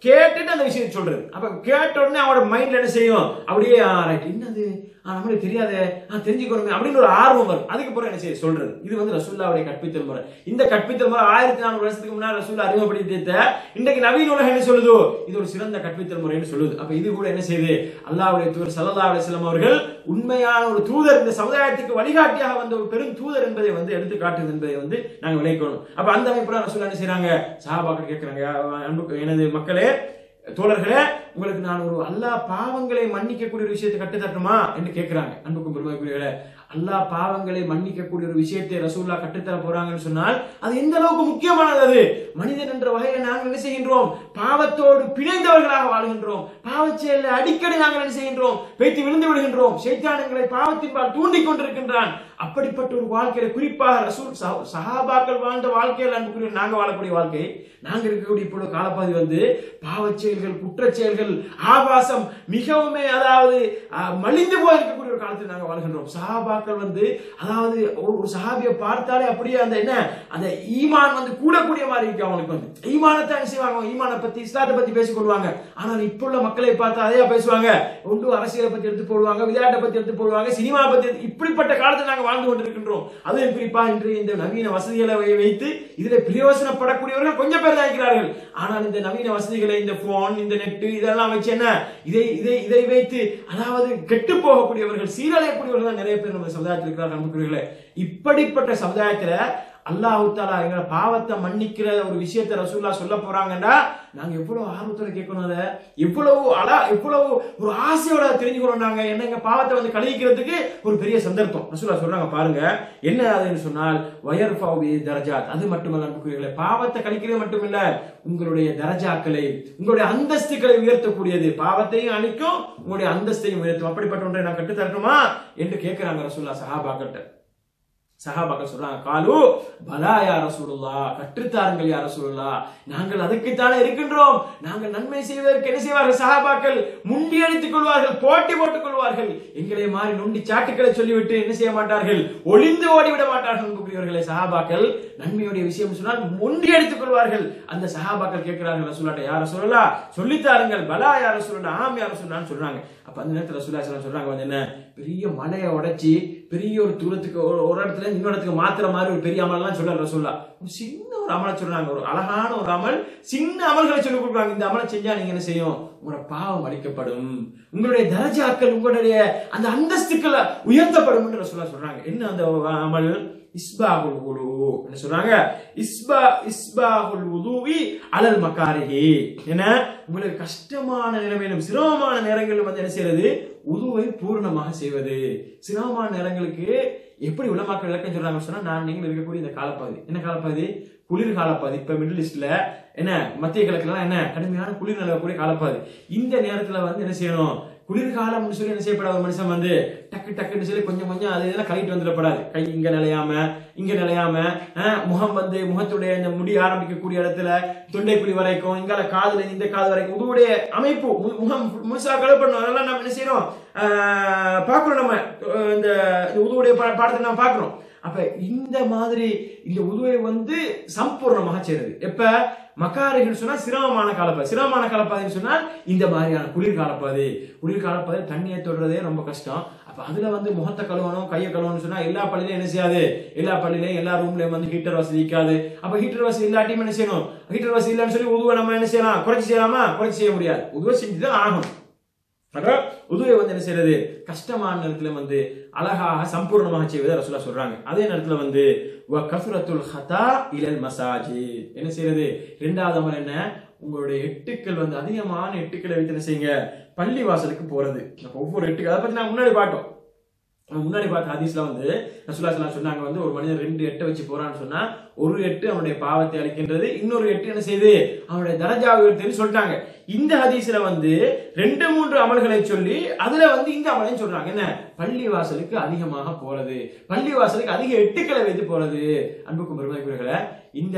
கேட்டுட்டு அந்த விஷயத்தை சொல்றது அப்ப கேட்ட உடனே அவனோட மைண்ட்ல என்ன செய்யும் அப்படியே ரைட் என்னது ஆ, நம்மளுக்கு தெரியாதே ஆ, தெரிஞ்சுக்கணுமே அப்படின்னு ஒரு ஆர்வம் வரும் அதுக்கு பிறகு என்ன செய்ய சொல்றது இது வந்து ரசூல்லாவுடைய கற்பித்தல் முறை இந்த கற்பித்தல் முறை ஆயிரத்தி நானூறு வருஷத்துக்கு முன்னாடி ரசூல்லா அறிமுகப்படுத்தி இன்றைக்கு நவீன உலகம் என்ன சொல்லுதோ இது ஒரு சிறந்த கற்பித்தல் முறைன்னு சொல்லுது அப்ப இது கூட என்ன செய்யுது அல்லாஹ்வுடைய தூதர் சல்லல்லாஹு அலைஹி வஸல்லம் அவர்கள் உண்மையான ஒரு தூதர் இந்த சமுதாயத்துக்கு வழிகாட்டியாக வந்த ஒரு பெரும் தூதர் என்பதை வந்து எடுத்து காட்டுது என்பதை வந்து நாங்க விளைக்கணும் அப்ப அந்த அமைப்புல ரசூல்லா என்ன செய்றாங்க சஹாபாக்கள் கேட்கறாங்க அன்பு எனது மக்களே தோழர்களே உங்களுக்கு நான் ஒரு அல்லாஹ் பாவங்களை மன்னிக்கக்கூடிய ஒரு விஷயத்தை கட்டுத்தட்டுமா என்று கேட்கிறாங்க அன்புக்கும் பெருமைக்குரியவர்களே அல்லாஹ் பாவங்களை மன்னிக்கக்கூடிய ஒரு விஷயத்தை ரசூல்லா கட்டுத்தர போறாங்கன்னு சொன்னால் அது எந்த அளவுக்கு முக்கியமானது அது மனிதன் என்ற வகையில் நாங்கள் என்ன செய்கின்றோம் பாவத்தோடு பிணைந்தவர்களாக வாழ்கின்றோம் பாவச்செயல அடிக்கடி நாங்கள் என்ன செய்கின்றோம் வைத்து விழுந்து விடுகின்றோம் சைத்தானங்களை பாவத்தின்பால் தூண்டிக் கொண்டிருக்கின்றான் அப்படிப்பட்ட ஒரு வாழ்க்கையில குறிப்பாக ரசூல் சஹா- சஹாபாக்கள் வாழ்ந்த வாழ்க்கையில் அன்புக்குரிய நாங்க வாழக்கூடிய வாழ்க்கை நாங்க இருக்கக்கூடிய இப்போ காலப்பகுதி வந்து பாவச் செயல்கள் குற்றச் செயல்கள் ஆபாசம் மிகவுமே அதாவது அஹ், மலிந்து போய் இருக்கக்கூடிய ஒரு காலத்தில் நாங்க வாழ்கின்றோம் சஹாபாக்கள் வந்து அதாவது ஒரு ஒரு சஹாபியை பார்த்தாலே அப்படியே அந்த என்ன அந்த ஈமான் வந்து கூடக்கூடிய மாதிரி இருக்கு அவங்களுக்கு வந்து ஈமானத்தை என்ன செய்வாங்க ஈமானை பத்தி இஸ்லாத்தை பத்தி பேசிக் கொள்வாங்க ஆனால் இப்போ உள்ள மக்களை பார்த்து அதையா பேசுவாங்க ஒன்று அரசியலை பத்தி எடுத்து போடுவாங்க விளையாட்டை பத்தி எடுத்து போடுவாங்க சினிமா பத்தி எடுத்து- இப்படிப்பட்ட காலத்தில் நாங்கள் வாழ்ந்து கொண்டிருக்கின்றோம் அதுவும் குறிப்பா இன்று இந்த நவீன வசதிகளை வை- வைத்து இதுல பிரயோசனப்படக்கூடியவர்கள் கொஞ்சம் பேர் தான் இருக்கிறார்கள் ஆனால் இந்த நவீன வசதிகளை இந்த போன் இந்த நெட் இதெல்லாம் வச்சு என்ன இதை இதை இதை வைத்து அதாவது கெட்டு போகக்கூடியவர்கள் சீரழியக்கூடியவர்கள் தான் நிறைய பேர் நம்ம சமுதாயத்தில் இருக்கிறார்கள் நம்புகிறீர்களே இப்படிப்பட்ட சமுதாயத்துல அல்லாஹு தாலா எங்களை பாவத்தை மன்னிக்கிற ஒரு விஷயத்தை ரசூல்லா சொல்ல போறாங்கன்னா நாங்க எவ்வளவு ஆர்வத்தோட கேட்கணும் அதை எவ்வளவு அழா எவ்வளவு ஒரு ஆசையோட தெரிஞ்சுக்கணும் நாங்க என்ன எங்க பாவத்தை வந்து கழிக்கிறதுக்கு ஒரு பெரிய சந்தர்ப்பம் ரசூல்லா சொல்றாங்க பாருங்க என்ன அதுன்னு சொன்னால் வயர் தரஜாத் அது மட்டுமல்ல அன்புக்குரியவர்களே பாவத்தை கழிக்கிறது மட்டுமில்ல உங்களுடைய தரஜாக்களை உங்களுடைய அந்தஸ்துகளை உயர்த்தக்கூடியது பாவத்தையும் அழிக்கும் உங்களுடைய அந்தஸ்தையும் உயர்த்தும் அப்படிப்பட்ட ஒன்றை நான் கட்டு தரட்டுமா என்று கேட்கிறாங்க ரசூல்லா சஹாபாக்கிட்ட சஹாபாக்கள் சொல்றாங்க காலு பலா யா ரசூலுல்லா கற்றுத்தாருங்கள் யா ரசூலுல்லா நாங்கள் அதுக்குத்தானே இருக்கின்றோம் நாங்கள் நன்மை செய்வதற்கு என்ன செய்வார்கள் சஹாபாக்கள் முண்டி அடித்துக் கொள்வார்கள் போட்டி போட்டுக் கொள்வார்கள் எங்களை மாதிரி நொண்டி சாட்டுக்களை சொல்லிவிட்டு என்ன செய்ய மாட்டார்கள் ஒளிந்து ஓடிவிட மாட்டார்கள் அன்புக்குரியவர்களே சஹாபாக்கள் நன்மையுடைய விஷயம் சொன்னால் முண்டி அடித்துக் கொள்வார்கள் அந்த சஹாபாக்கள் கேட்கிறார்கள் ரசூலாட்ட யார சொல்லலா சொல்லித்தாருங்கள் பலா யார சொல்லலாம் ஆம் யார சொல்லலாம்னு சொல்றாங்க அப்ப அந்த நேரத்துல ரசூலா ஸல்லல்லாஹு சொல்றாங்க வந்து என்ன பெரிய மலையை உடைச்சி பெரிய ஒரு தூரத்துக்கு ஒரு ஒரு இடத்துல இருந்து இன்னொரு இடத்துக்கு மாத்துற மாதிரி ஒரு பெரிய அமல்லாம் சொல்றாரு ரசூல்லா ஒரு சின்ன ஒரு அமலை சொல்றாங்க ஒரு அழகான ஒரு அமல் சின்ன அமல்களை சொல்லி கொடுக்குறாங்க இந்த அமலை செஞ்சா நீங்க என்ன செய்யும் உங்களோட பாவம் அளிக்கப்படும் உங்களுடைய தரஜாக்கள் உங்களுடைய அந்த அந்தஸ்துக்களை உயர்த்தப்படும் என்று ரசூலா சொல்றாங்க என்ன அந்த அமல் இஸ்பாகுல் உலு என்ன சொல்றாங்க இஸ்பா இஸ்பாகுல் உதுவி அலல் மக்காரிஹி என்ன உங்களுக்கு கஷ்டமான நிலைமையிலும் சிரமமான நேரங்களிலும் வந்து என்ன செய்யறது உதுவை பூர்ணமாக செய்வது சிரமமான நேரங்களுக்கு எப்படி உலமாக்கள் விளக்கம் சொல்றாங்க சொன்னா நான் நீங்கள் இருக்கக்கூடிய இந்த காலப்பகுதி என்ன காலப்பகுதி குளிர் காலப்பகுதி இப்ப மிடில் ஈஸ்ட்ல என்ன மத்திய கிழக்குலாம் என்ன கடுமையான குளிர் நிலவக்கூடிய காலப்பகுதி இந்த நேரத்துல வந்து என்ன செய்யணும் குளிர்காலம்னு சொல்லி என்ன செய்யப்படாத ஒரு மனுஷன் வந்து டக்கு டக்குன்னு சொல்லி கொஞ்சம் கொஞ்சம் அது இதெல்லாம் கழிட்டு வந்துடப்படாது கை இங்க நிலையாம இங்க நிலையாம அஹ், முகம் வந்து முகத்துடைய இந்த முடி ஆரம்பிக்கக்கூடிய இடத்துல தொண்டைக்குழி வரைக்கும் இங்கால காதுல இந்த காது வரைக்கும் உங்களுடைய அமைப்பு மு- முகம் முழுசா கழுப்பணும் அதெல்லாம் நம்ம என்ன செய்யறோம் ஆஹ், பார்க்கிறோம் நம்ம அஹ், இந்த இந்த உதுவுடைய பா- பாடத்தை நம்ம பார்க்கிறோம் அப்ப இந்த மாதிரி இந்த உதுவை வந்து சம்பூர்ணமாக செய்யறது எப்ப மக்காரிகள் சொன்னா சிரமமான காலப்பாதை சிரமமான காலப்பாதைன்னு சொன்னால் இந்த மாதிரியான குளிர் காலப்பாதை குளிர் காலப்பாதை தண்ணியை தொடுறதே ரொம்ப கஷ்டம் அப்ப அதுல வந்து முகத்தை கழுவணும் கையை கழுவணும்னு சொன்னா எல்லா பள்ளியிலும் என்ன செய்யாது எல்லா பள்ளியிலையும் எல்லா ரூம்லயும் வந்து ஹீட்டர் வசதி இருக்காது அப்ப ஹீட்டர் வசதி இல்லாட்டியும் என்ன செய்யணும் ஹீட்டர் வசதி இல்லைன்னு சொல்லி உதுவை நம்ம என்ன செய்யலாம் குறைச்சி செய்யலாமா குறைச்சி செய்ய முடியாது உதுவை செஞ்சுதான் ஆகணும் அப்ப உதுவை வந்து என்ன செய்யறது கஷ்டமான நேரத்துல வந்து அழகாக சம்பூர்ணமாக செய்வதை ரசூலா சொல்றாங்க அதே நேரத்துல வந்து வ கஃபரத்துல் ஹதா இலல் மசாஜி என்ன செய்யறது இரண்டாவது அமல் என்ன உங்களுடைய எட்டுக்கள் வந்து அதிகமான எட்டுக்களை வைத்து என்ன செய்யுங்க பள்ளி வாசலுக்கு போறது அப்ப ஒவ்வொரு எட்டுக்கள் அதை பத்தி நான் முன்னாடி பார்த்தோம் நம்ம முன்னாடி பார்த்த ஹதீஸ்ல வந்து ரசூலா ஸல்லல்லாஹு சொன்னாங்க வந்து ஒரு மனிதன் ரெண்டு எட்டை வச்சு போறான்னு சொன்னா ஒரு எட்டு அவனுடைய பாவத்தை அளிக்கின்றது இன்னொரு எட்டு என்ன செய்யுது அவனுடைய தரஜா உயர்த்தன்னு சொல்லிட்டாங்க இந்த ஹதீஸ்ல வந்து ரெண்டு மூன்று அமல்களை சொல்லி அதுல வந்து இந்த அமலையும் சொல்றாங்க என்ன பள்ளி வாசலுக்கு அதிகமாக போறது பள்ளி வாசலுக்கு அதிக எட்டுக்களை வைத்து போறது அன்புக்கும் பெருமைக்குரியவர்களே இந்த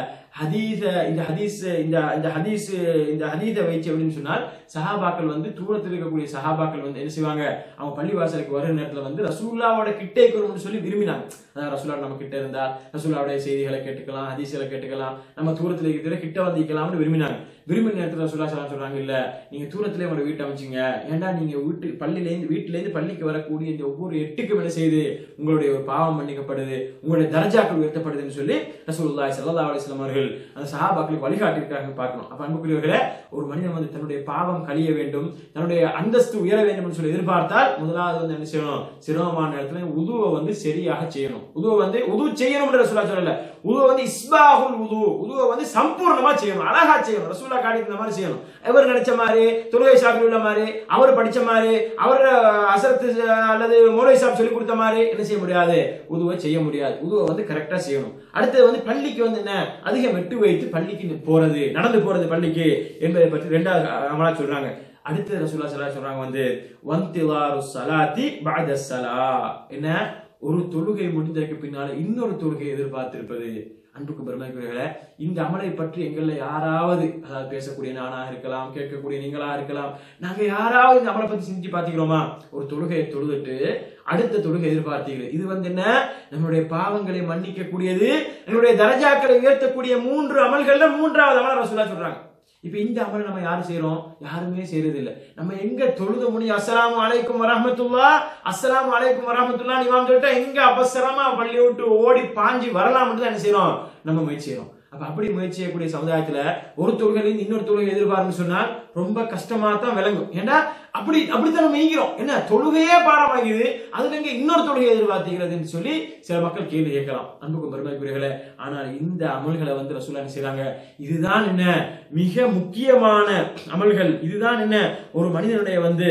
ஹதீஸ இந்த ஹதீஸ் இந்த இந்த ஹதீஸ் இந்த ஹதீஸை வைச்சு அப்படின்னு சொன்னால் சஹாபாக்கள் வந்து தூரத்தில் இருக்கக்கூடிய சஹாபாக்கள் வந்து என்ன செய்வாங்க அவங்க பள்ளி வாசலுக்கு வர நேரத்துல வந்து ரசூல்லாவோட கிட்டே இருக்கணும்னு சொல்லி விரும்பினாங்க அதாவது ரசூல்லா நம்ம கிட்ட இருந்தா ரசூல்லாவுடைய செய்திகளை கேட்டுக்கலாம் ஹதீஸ்களை கேட்டுக்கலாம் நம்ம தூரத்தில் இருக்கிற கிட்ட வந்திக்கலாம்னு விரும்பினாங்க விரும்பின நேரத்துல ரசூல்லா ஸல்லல்லாஹு அலைஹி சொல்றாங்க இல்ல நீங்க தூரத்திலே உங்களோட வீட்டை அமைச்சிங்க ஏன்டா நீங்க வீட்டு பள்ளியிலேருந்து வீட்டிலேருந்து பள்ளிக்கு வரக்கூடிய இந்த ஒவ்வொரு எட்டுக்கும் என்ன செய்யுது உங்களுடைய ஒரு பாவம் மன்னிக்கப்படுது உங்களுடைய தரஜாக்கள் உயர்த்தப்படுதுன்னு சொல்லி ரசூலுல்லாஹி ஸல்லல்லாஹு அலைஹி வஸல்லம் அவர்கள் அந்த சஹாபாக்களுக்கு வழிகாட்டியிருக்காங்க பார்க்கணும் அப்ப அன்புக்குரியவர்களே ஒரு மனிதன் வந்து தன்னுடைய பாவம் கழிய வேண்டும் தன்னுடைய அந்தஸ்து உயர வேண்டும் சொல்லி எதிர்பார்த்தால் முதலாவது வந்து என்ன செய்யணும் சிரமமான நேரத்துல உதுவை வந்து சரியாக செய்யணும் உதுவை வந்து உது செய்யணும்ன்ற ரசூலா சொல்லல உதுவை வந்து இஸ்பாகுல் உது உதுவை வந்து சம்பூர்ணமா செய்யணும் அழகா செய்யணும் ரசூலா காட்டி இந்த மாதிரி செய்யணும் எவர் நினைச்ச மாதிரி தொழுகை சாப்பில் உள்ள மாதிரி அவர் படிச்ச மாதிரி அவர் அசரத்து அல்லது மௌலை சாப் சொல்லி கொடுத்த மாதிரி என்ன செய்ய முடியாது உதுவை செய்ய முடியாது உதுவை வந்து கரெக்டா செய்யணும் அடுத்தது வந்து பள்ளிக்கு வந்து என்ன அதிகம் வெட்டு வைத்து பள்ளிக்கு போறது நடந்து போறது பள்ளிக்கு என்பதை பற்றி ரெண்டாவது அமலா சொல்றாங்க அடுத்து ரசூல்லா ஸல்லல்லாஹு சொல்றாங்க வந்து வந்திலாரு ஸலாத்தி பஅத ஸலா என்ன ஒரு தொழுகை முடிந்ததற்கு பின்னால இன்னொரு தொழுகை எதிர்பார்த்திருப்பது அன்புக்கு பெருமைக்குரியவர்களே இந்த அமலை பற்றி எங்கள்ல யாராவது அதாவது பேசக்கூடிய நானாக இருக்கலாம் கேட்கக்கூடிய நீங்களா இருக்கலாம் நாங்க யாராவது இந்த அமலை பத்தி சிந்திச்சு பாத்தீங்களோமா ஒரு தொழுகையை தொழுதுட்டு அடுத்த தொழுகை எதிர்பார்த்தீர்கள் இது வந்து என்ன நம்மளுடைய பாவங்களை மன்னிக்க கூடியது நம்மளுடைய தரஜாக்களை உயர்த்தக்கூடிய மூன்று அமல்கள்ல மூன்றாவது அமலை ரசூலா சொல்றாங்க இப்ப இந்த அமல் நம்ம யாரும் செய்யறோம் யாருமே செய்யறது இல்ல நம்ம எங்க தொழுத முடி அஸ்ஸலாமு அலைக்கும் வரஹ்மத்துல்லா அஸ்ஸலாமு அலைக்கும் வரஹ்மத்துல்லா இமாம் சொல்லிட்டா எங்க அவசரமா பள்ளி விட்டு ஓடி பாஞ்சி வரலாம்னு தான் என்ன செய்யறோம் நம்ம முயற்சி செய்யறோம் அப்ப அப்படி முயற்சி செய்யக்கூடிய சமுதாயத்துல ஒரு தொழுகையிலிருந்து இன்னொரு தொழுகை எதிர்பார்ன்னு சொன்னால் ரொம்ப கஷ்டமா தான் விளங்கும் ஏன்னா அப்படி அப்படித்தான் நம்ம ஈங்கிறோம் என்ன தொழுகையே பாடமாகிது அதுல எங்க இன்னொரு தொழுகை எதிர்பார்த்தீங்கிறதுன்னு சொல்லி சில மக்கள் கேள்வி கேட்கலாம் அன்புக்கும் பெருமைக்குரியர்களே ஆனால் இந்த அமல்களை வந்து ரசூலா என்ன செய்றாங்க இதுதான் என்ன மிக முக்கியமான அமல்கள் இதுதான் என்ன ஒரு மனிதனுடைய வந்து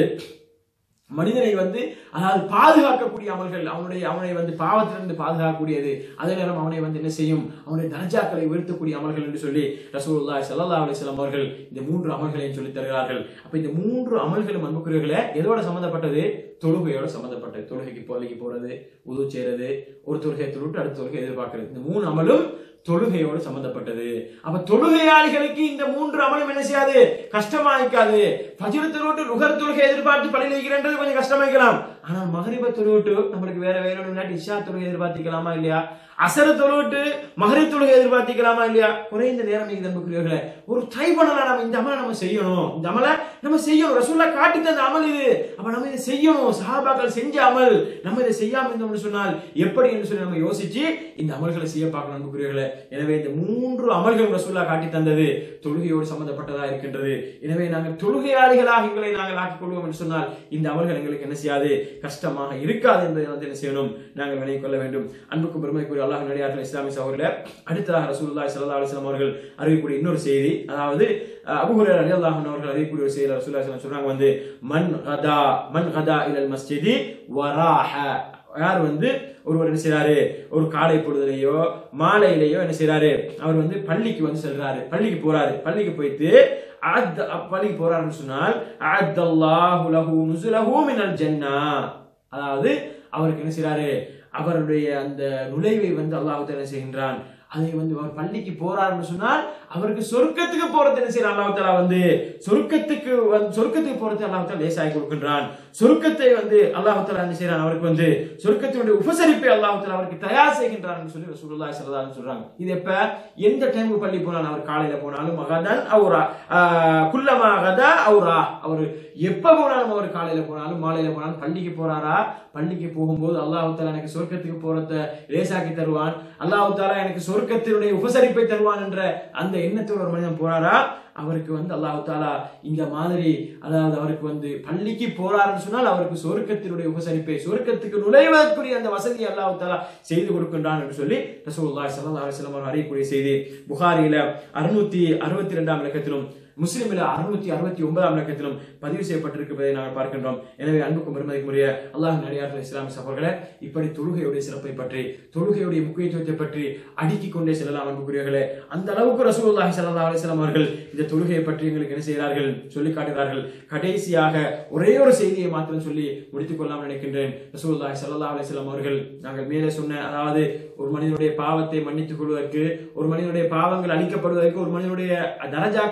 மனிதனை வந்து அதாவது பாதுகாக்கக்கூடிய அமல்கள் அவனுடைய அவனை வந்து பாவத்திலிருந்து பாதுகாக்கக்கூடியது அதே நேரம் அவனை வந்து என்ன செய்யும் அவனுடைய தர்ஜாக்களை உயர்த்தக்கூடிய அமல்கள் என்று சொல்லி ரசூலுல்லாஹி ஸல்லல்லாஹு அலைஹி வஸல்லம் அவர்கள் இந்த மூன்று அமல்களையும் சொல்லி தருகிறார்கள் அப்ப இந்த மூன்று அமல்களும் அன்புக்குரியவர்களே எதோட சம்பந்தப்பட்டது தொழுகையோட சம்பந்தப்பட்டது தொழுகைக்கு பள்ளிக்கு போறது உது செய்யறது ஒரு தொழுகையை தொழுட்டு அடுத்த தொழுகை எதிர்பார்க்கிறது இந்த மூணு அமலும் தொழுகையோடு சம்பந்தப்பட்டது அப்ப தொழுகையாளிகளுக்கு இந்த மூன்று அமலும் என்ன செய்யாது கஷ்டமாய்க்காது ஃபஜ்ர் தொழுவிட்டு லுகர் தொழுகை எதிர்பார்த்து பள்ளியில் வைக்கிறன்றது கொஞ்சம் கஷ்டமாய்க்கலாம் ஆனால் மகரிப தொழுவிட்டு நம்மளுக்கு வேற வேற ஒன்று இஷா தொழுகை எதிர்பார்த்திக்கலாமா இல்லையா அசர தொழுவிட்டு மகரிப் தொழுகை எதிர்பார்த்திக்கலாமா இல்லையா குறைந்த நேரம் நீங்க நம்புகிறீர்களே ஒரு ட்ரை பண்ணலாம் நம்ம இந்த அமலை நம்ம செய்யணும் இந்த அமலை நம்ம செய்யணும் ரசூல்லா காட்டி தந்த அமல் இது அப்ப நம்ம இதை செய்யணும் சஹாபாக்கள் செஞ்ச அமல் நம்ம இதை செய்யாம இருந்தோம்னு சொன்னால் எப்படி என்று சொல்லி நம்ம யோசிச்சு இந்த அமல்களை செய்ய பார்க்கணும் நம்புகிறீர்களே எனவே இந்த மூன்று அமல்கள் ரசூல்லா காட்டி தந்தது தொழுகையோடு சம்பந்தப்பட்டதா இருக்கின்றது எனவே நாங்கள் தொழுகையாளிகளாக எங்களை நாங்கள் ஆக்கிக் கொள்வோம் என்று சொன்னால் இந்த அமல்கள் எங்களுக்கு என்ன செய்யாது கஷ்டமாக இருக்காது என்பதை வந்து என்ன செய்யணும் நாங்கள் விளங்கிக் கொள்ள வேண்டும் அன்புக்கும் பெருமைக்குரிய அல்லாஹ் நடிகார்கள் இஸ்லாமிய சகோதரர்களே அடுத்ததாக ரசூலுல்லாஹி ஸல்லல்லாஹு அலைஹி வஸல்லம் அவர்கள் அறிவிக்கக்கூடிய இன்னொரு செய்தி அதாவது அபூ ஹுரைரா ரலியல்லாஹு அன்ஹு அவர்கள் அறிவிக்கக்கூடிய ஒரு செய்தி ரசூலுல்லாஹி ஸல்லல்லாஹு அலைஹி வஸல்லம் சொல்றாங்க வந்து மன் கதா மன் கதா இலல் மஸ்ஜிதி வராஹ யார் வந்து ஒருவர் என்ன செய்றாரு ஒரு காலை பொழுதுலையோ மாலையிலேயோ என்ன செய்றாரு அவர் வந்து பள்ளிக்கு வந்து செல்றாரு பள்ளிக்கு போறாரு பள்ளிக்கு போயிட்டு அத் பள்ளிக்கு போறாருன்னு சொன்னால் அத்தல்லாஹு லஹு நுசுலஹு மினல் ஜன்னா அதாவது அவருக்கு என்ன செய்றாரு அவருடைய அந்த நுழைவை வந்து அல்லாஹ் என்ன செய்கின்றான் அதை வந்து அவர் பள்ளிக்கு போறாருன்னு சொன்னால் அவருக்கு சொர்க்கத்துக்கு போறது என்ன செய்யறான் அல்லாஹ் தாலா வந்து சொர்க்கத்துக்கு வந்து சொர்க்கத்துக்கு போறது அல்லாஹ் தாலா லேசாகி கொடுக்கின்றான் சொர்க்கத்தை வந்து அல்லாஹ் தாலா என்ன செய்யறான் அவருக்கு வந்து சொர்க்கத்தினுடைய உபசரிப்பை அல்லாஹ் தாலா அவருக்கு தயார் செய்கின்றான் சொல்லி ரசூலுல்லாஹி ஸல்லல்லாஹு அலைஹி சொல்றாங்க இது எப்ப எந்த டைமுக்கு பள்ளி போனாலும் அவர் காலையில போனாலும் மகதன் அவரா குல்லமா கதா அவரா அவர் எப்ப போனாலும் அவர் காலையில போனாலும் மாலையில போனாலும் பள்ளிக்கு போறாரா பள்ளிக்கு போகும்போது அல்லாஹ் தாலா எனக்கு சொர்க்கத்துக்கு போறத லேசாக்கி தருவான் அல்லாஹ் தாலா எனக்கு சொர்க்கத்தினுடைய உபசரிப்பை தருவான் என்ற அந்த எண்ணத்தோட ஒரு மனிதன் போறாரா அவருக்கு வந்து அல்லாஹ் தாலா இந்த மாதிரி அதாவது அவருக்கு வந்து பள்ளிக்கு போறாருன்னு சொன்னால் அவருக்கு சொர்க்கத்தினுடைய உபசரிப்பை சொர்க்கத்துக்கு நுழைவதற்குரிய அந்த வசதியை அல்லாஹ் தாலா செய்து கொடுக்கின்றான் என்று சொல்லி ரசூலுல்லாஹி ஸல்லல்லாஹு அலைஹி வஸல்லம் அவர்கள் அறியக்கூடிய செய்தி புகாரியில அறுநூத்தி அறுபத்தி ரெண்டாம் இலக்கத்திலும் முஸ்லிமில் அறுநூத்தி அறுபத்தி ஒன்பதாம் இலக்கத்திலும் பதிவு செய்யப்பட்டிருப்பதை நாங்கள் பார்க்கின்றோம் எனவே அன்புக்கும் பெருமதிக்குரிய அல்லாஹ் நடிகார்கள் இஸ்லாமிய சகோதரர்களே இப்படி தொழுகையுடைய சிறப்பை பற்றி தொழுகையுடைய முக்கியத்துவத்தை பற்றி அடுக்கிக் கொண்டே செல்லலாம் அன்புக்குரியவர்களே அந்த அளவுக்கு ரசூலுல்லாஹி ஸல்லல்லாஹு அலைஹி வஸல்லம் அவர்கள் இந்த தொழுகையை பற்றி எங்களுக்கு என்ன செய்கிறார்கள் சொல்லி காட்டுகிறார்கள் கடைசியாக ஒரே ஒரு செய்தியை மாத்திரம் சொல்லி முடித்துக் கொள்ளலாம் நினைக்கின்றேன் ரசூலுல்லாஹி ஸல்லல்லாஹு அலைஹி வஸல்லம் அவர்கள் நாங்கள் மேலே சொன்ன அதாவது ஒரு மனிதனுடைய பாவத்தை மன்னித்துக் கொள்வதற்கு ஒரு மனிதனுடைய பாவங்கள் அழிக்கப்படுவதற்கு ஒரு மனிதனுடைய தரஜாக்கள் உயர்வு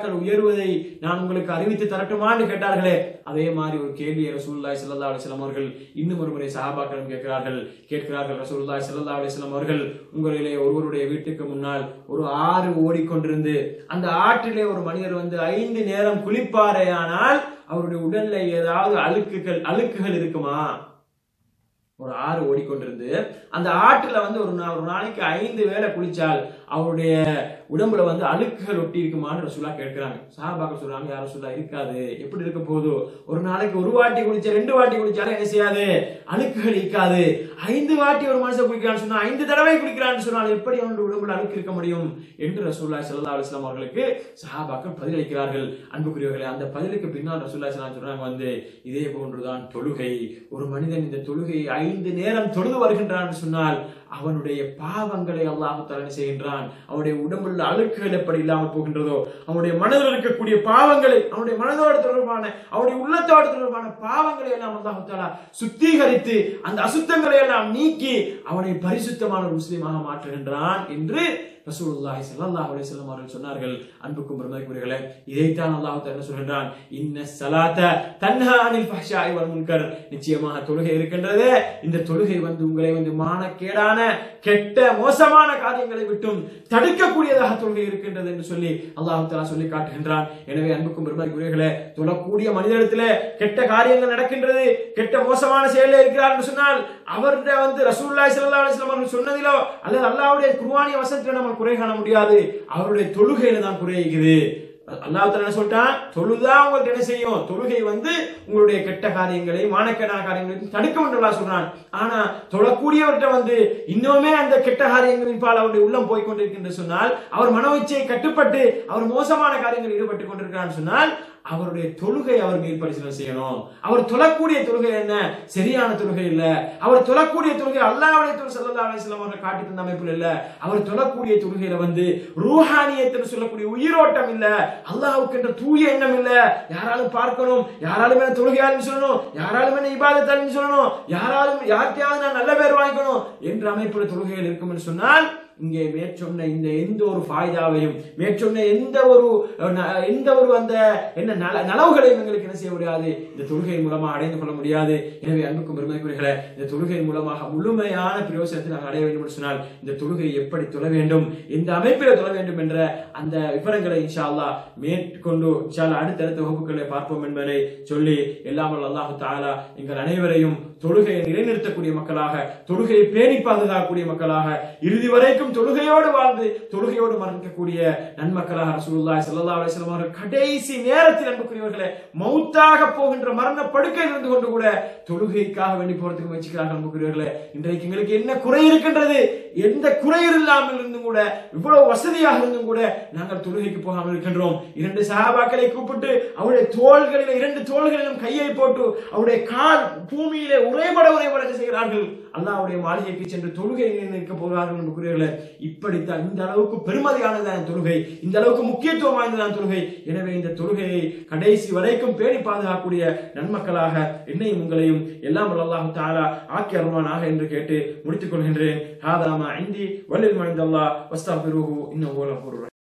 தொழுவதை நான் உங்களுக்கு அறிவித்து தரட்டுமான்னு கேட்டார்களே அதே மாதிரி ஒரு கேள்வியை ரசூலுல்லாஹி ஸல்லல்லாஹு அலைஹி வஸல்லம் அவர்கள் இன்னும் ஒரு முறை சஹாபாக்களிடம் கேட்கிறார்கள் கேட்கிறார்கள் ரசூலுல்லாஹி ஸல்லல்லாஹு அலைஹி வஸல்லம் அவர்கள் உங்களிலே ஒருவருடைய வீட்டுக்கு முன்னால் ஒரு ஆறு ஓடிக்கொண்டிருந்து அந்த ஆற்றிலே ஒரு மனிதர் வந்து ஐந்து நேரம் குளிப்பாரேயானால் அவருடைய உடல்ல ஏதாவது அழுக்குகள் அழுக்குகள் இருக்குமா ஒரு ஆறு ஓடிக்கொண்டிருந்து அந்த ஆற்றுல வந்து ஒரு நா- ஒரு நாளைக்கு ஐந்து வேளை குளிச்சால் அவருடைய உடம்புல வந்து அழுக்குகள் ஒட்டி இருக்குமான்னு ரசூலா கேட்கிறாங்க சாபாக்க சொல்றாங்க யாரும் ரசூலா இருக்காது எப்படி இருக்க போதோ ஒரு நாளைக்கு ஒரு வாட்டி குளிச்சா ரெண்டு வாட்டி குளிச்சாலும் என்ன செய்யாது அழுக்குகள் இருக்காது ஐந்து வாட்டி ஒரு மனுஷன் குளிக்கிறான்னு சொன்னா ஐந்து தடவை குளிக்கிறான்னு சொன்னால் எப்படி அவனுடைய உடம்புல அழுக்கு இருக்க முடியும் என்று ரசூல்லா ஸல்லல்லாஹு அலைஹி வஸல்லம் அவர்களுக்கு சஹாபாக்கள் பதிலளிக்கிறார்கள் அன்புக்குரியவர்களே அந்த பதிலுக்கு பின்னால் ரசூல்லா ஸல்லல்லாஹு அலைஹி வஸல்லம் சொல்றாங்க வந்து இதே போன்றுதான் தொழுகை ஒரு மனிதன் இந்த தொழுகையை ஐந்து நேரம் தொழுது வருகின்றான் என்று சொன்னால் அவனுடைய பாவங்களை அல்லாஹ் தலனை செய்கின்றான் அவனுடைய உடம்புள்ள அழுக்குகள் எப்படி இல்லாமல் போகின்றதோ அவனுடைய மனதில் இருக்கக்கூடிய பாவங்களை அவனுடைய மனதோடு தொடர்பான அவனுடைய உள்ளத்தோடு தொடர்பான பாவங்களை எல்லாம் அல்லாஹ் தாலா சுத்திகரித்து அந்த அசுத்தங்களை எல்லாம் நீக்கி அவனை பரிசுத்தமான ஒரு முஸ்லீமாக மாற்றுகின்றான் என்று ரசூலுல்லாஹி ஸல்லல்லாஹு அலைஹி வஸல்லம் அவர்கள் சொன்னார்கள் அன்புக்கும் பெருமதிக்குரியவர்களே இதைத்தான் அல்லாஹ் தஆலா என்ன சொல்கின்றான் இன்ன ஸலாத்த தன்ஹா அனில் ஃபஹ்ஷாஇ வல் முன்கர் நிச்சயமாக தொழுகை இருக்கின்றது இந்த தொழுகை வந்து உங்களை வந்து மானக்கேடான கெட்ட மோசமான காரியங்களை விட்டும் தடுக்கக்கூடியதாக தொழுகை இருக்கின்றது என்று சொல்லி அல்லாஹ் தஆலா சொல்லி காட்டுகின்றான் எனவே அன்புக்கும் பெருமதிக்குரியவர்களே தொழக்கூடிய மனிதனிடத்திலே கெட்ட காரியங்கள் நடக்கின்றது கெட்ட மோசமான செயலில் இருக்கிறார் என்று சொன்னால் அவர்கிட்ட வந்து ரசூலுல்லாஹி ஸல்லல்லாஹு அலைஹி வஸல்லம் அவர்கள் சொன்னதிலோ அல்லது அல்லாஹ்வுடைய குர்ஆனிய வசனத்தில நம்ம குறை காண முடியாது அவருடைய தொழுகையில தான் குறை இருக்குது அல்லாஹ் தஆலா என்ன சொல்லிட்டான் தொழுதா உங்களுக்கு என்ன செய்யும் தொழுகை வந்து உங்களுடைய கெட்ட காரியங்களை மானக்கேடான காரியங்களை தடுக்க என்று அல்லாஹ் சொல்றான் ஆனா தொழக்கூடியவர்கிட்ட வந்து இன்னுமே அந்த கெட்ட காரியங்களின் பால் அவருடைய உள்ளம் போய் கொண்டிருக்கின்ற சொன்னால் அவர் மனோச்சையை கட்டுப்பட்டு அவர் மோசமான காரியங்களில் ஈடுபட்டு கொண்டிருக்கிறான்னு சொன்னால் அவருடைய தொழுகை அவர் மீள்பரிசீலனை செய்யணும் அவர் தொழக்கூடிய தொழுகை என்ன சரியான தொழுகை இல்ல அவர் தொழக்கூடிய தொழுகை அல்லாஹ்வுடைய தொழில் சல்லல்லாஹு அலைஹி வஸல்லம் அவர்கள் காட்டி தந்த அமைப்பில் இல்ல அவர் தொழக்கூடிய தொழுகையில வந்து ரூஹானியத்துன்னு சொல்லக்கூடிய உயிரோட்டம் இல்ல அல்லாஹ்வுக்கு என்ற தூய எண்ணம் இல்ல யாராலும் பார்க்கணும் யாராலும் என்ன தொழுகையாலும் சொல்லணும் யாராலும் என்ன இபாதத்தாலும் சொல்லணும் யாராலும் யார்கிட்டயாவது நான் நல்ல பேர் வாங்கிக்கணும் என்ற அமைப்பில் தொழுகைகள் இருக்கும் என்று சொன்னால் இங்கே மேற்சொன்ன இந்த எந்த ஒரு ஃபாய்தாவையும் மேற்சொன்ன எந்த ஒரு அஹ், ந- எந்த ஒரு அந்த என்ன நல நலவுகளையும் எங்களுக்கு என்ன செய்ய முடியாது இந்த தொழுகை மூலமாக அடைந்து கொள்ள முடியாது எனவே அன்புக்கும் பெருமைக்குரியர்களே இந்த தொழுகை மூலமாக முழுமையான பிரயோசனத்தை நாங்கள் அடைய வேண்டும் என்று சொன்னால் இந்த தொழுகை எப்படி தொழ வேண்டும் எந்த அமைப்பில் தொழ வேண்டும் என்ற அந்த விவரங்களை இன்ஷா அல்லாஹ் மேற்கொண்டு இன்ஷா அல்லாஹ் அடுத்தடுத்த வகுப்புகளை பார்ப்போம் என்பதை சொல்லி எல்லாமல் அல்லாஹு தாலா எங்கள் அனைவரையும் தொழுகையை நிலைநிறுத்தக்கூடிய மக்களாக தொழுகையை பேணி பாதுகாக்கக்கூடிய மக்களாக இறுதி வரைக்கும் தொழுகையோடு வாழ்ந்து தொழுகையோடு மரணிக்கக்கூடிய நன்மக்களாக ரசூலுல்லாஹி ஸல்லல்லாஹு அலைஹி வஸல்லம் அவர்கள் கடைசி நேரத்தில் அன்புக்குரியவர்களே மௌத்தாக போகின்ற மரண படுக்கையில் இருந்து கொண்டு கூட தொழுகைக்காக வேண்டி போறதுக்கு முயற்சிக்கிறார்கள் அன்புக்குரியவர்களே இன்றைக்கு எங்களுக்கு என்ன குறை இருக்கின்றது எந்த குறையும் இல்லாமல் இருந்தும் கூட இவ்வளவு வசதியாக இருந்தும் கூட நாங்கள் தொழுகைக்கு போகாமல் இருக்கின்றோம் இரண்டு சஹாபாக்களை கூப்பிட்டு அவருடைய தோள்களில் இரண்டு தோள்களிலும் கையை போட்டு அவருடைய கால் பூமியிலே உரைபட உரைபட என்ன செய்கிறார்கள் அல்லாஹ்வுடைய மாளிகைக்கு சென்று தொழுகை நிற்க போகிறார்கள் என்று கூறுகிறார்களே இப்படித்தான் இந்த அளவுக்கு பெருமதியானதான தொழுகை இந்த அளவுக்கு முக்கியத்துவம் வாய்ந்ததான தொழுகை எனவே இந்த தொழுகையை கடைசி வரைக்கும் பேணி பாதுகாக்கக்கூடிய நன்மக்களாக என்னையும் உங்களையும் எல்லாம் அல்லாஹ் தாலா ஆக்கி அருவானாக என்று கேட்டு முடித்துக் கொள்கின்றேன் ஹாதாமா இந்தி வல்லில் மனிதல்லா வஸ்தாபிருஹு இன்னும்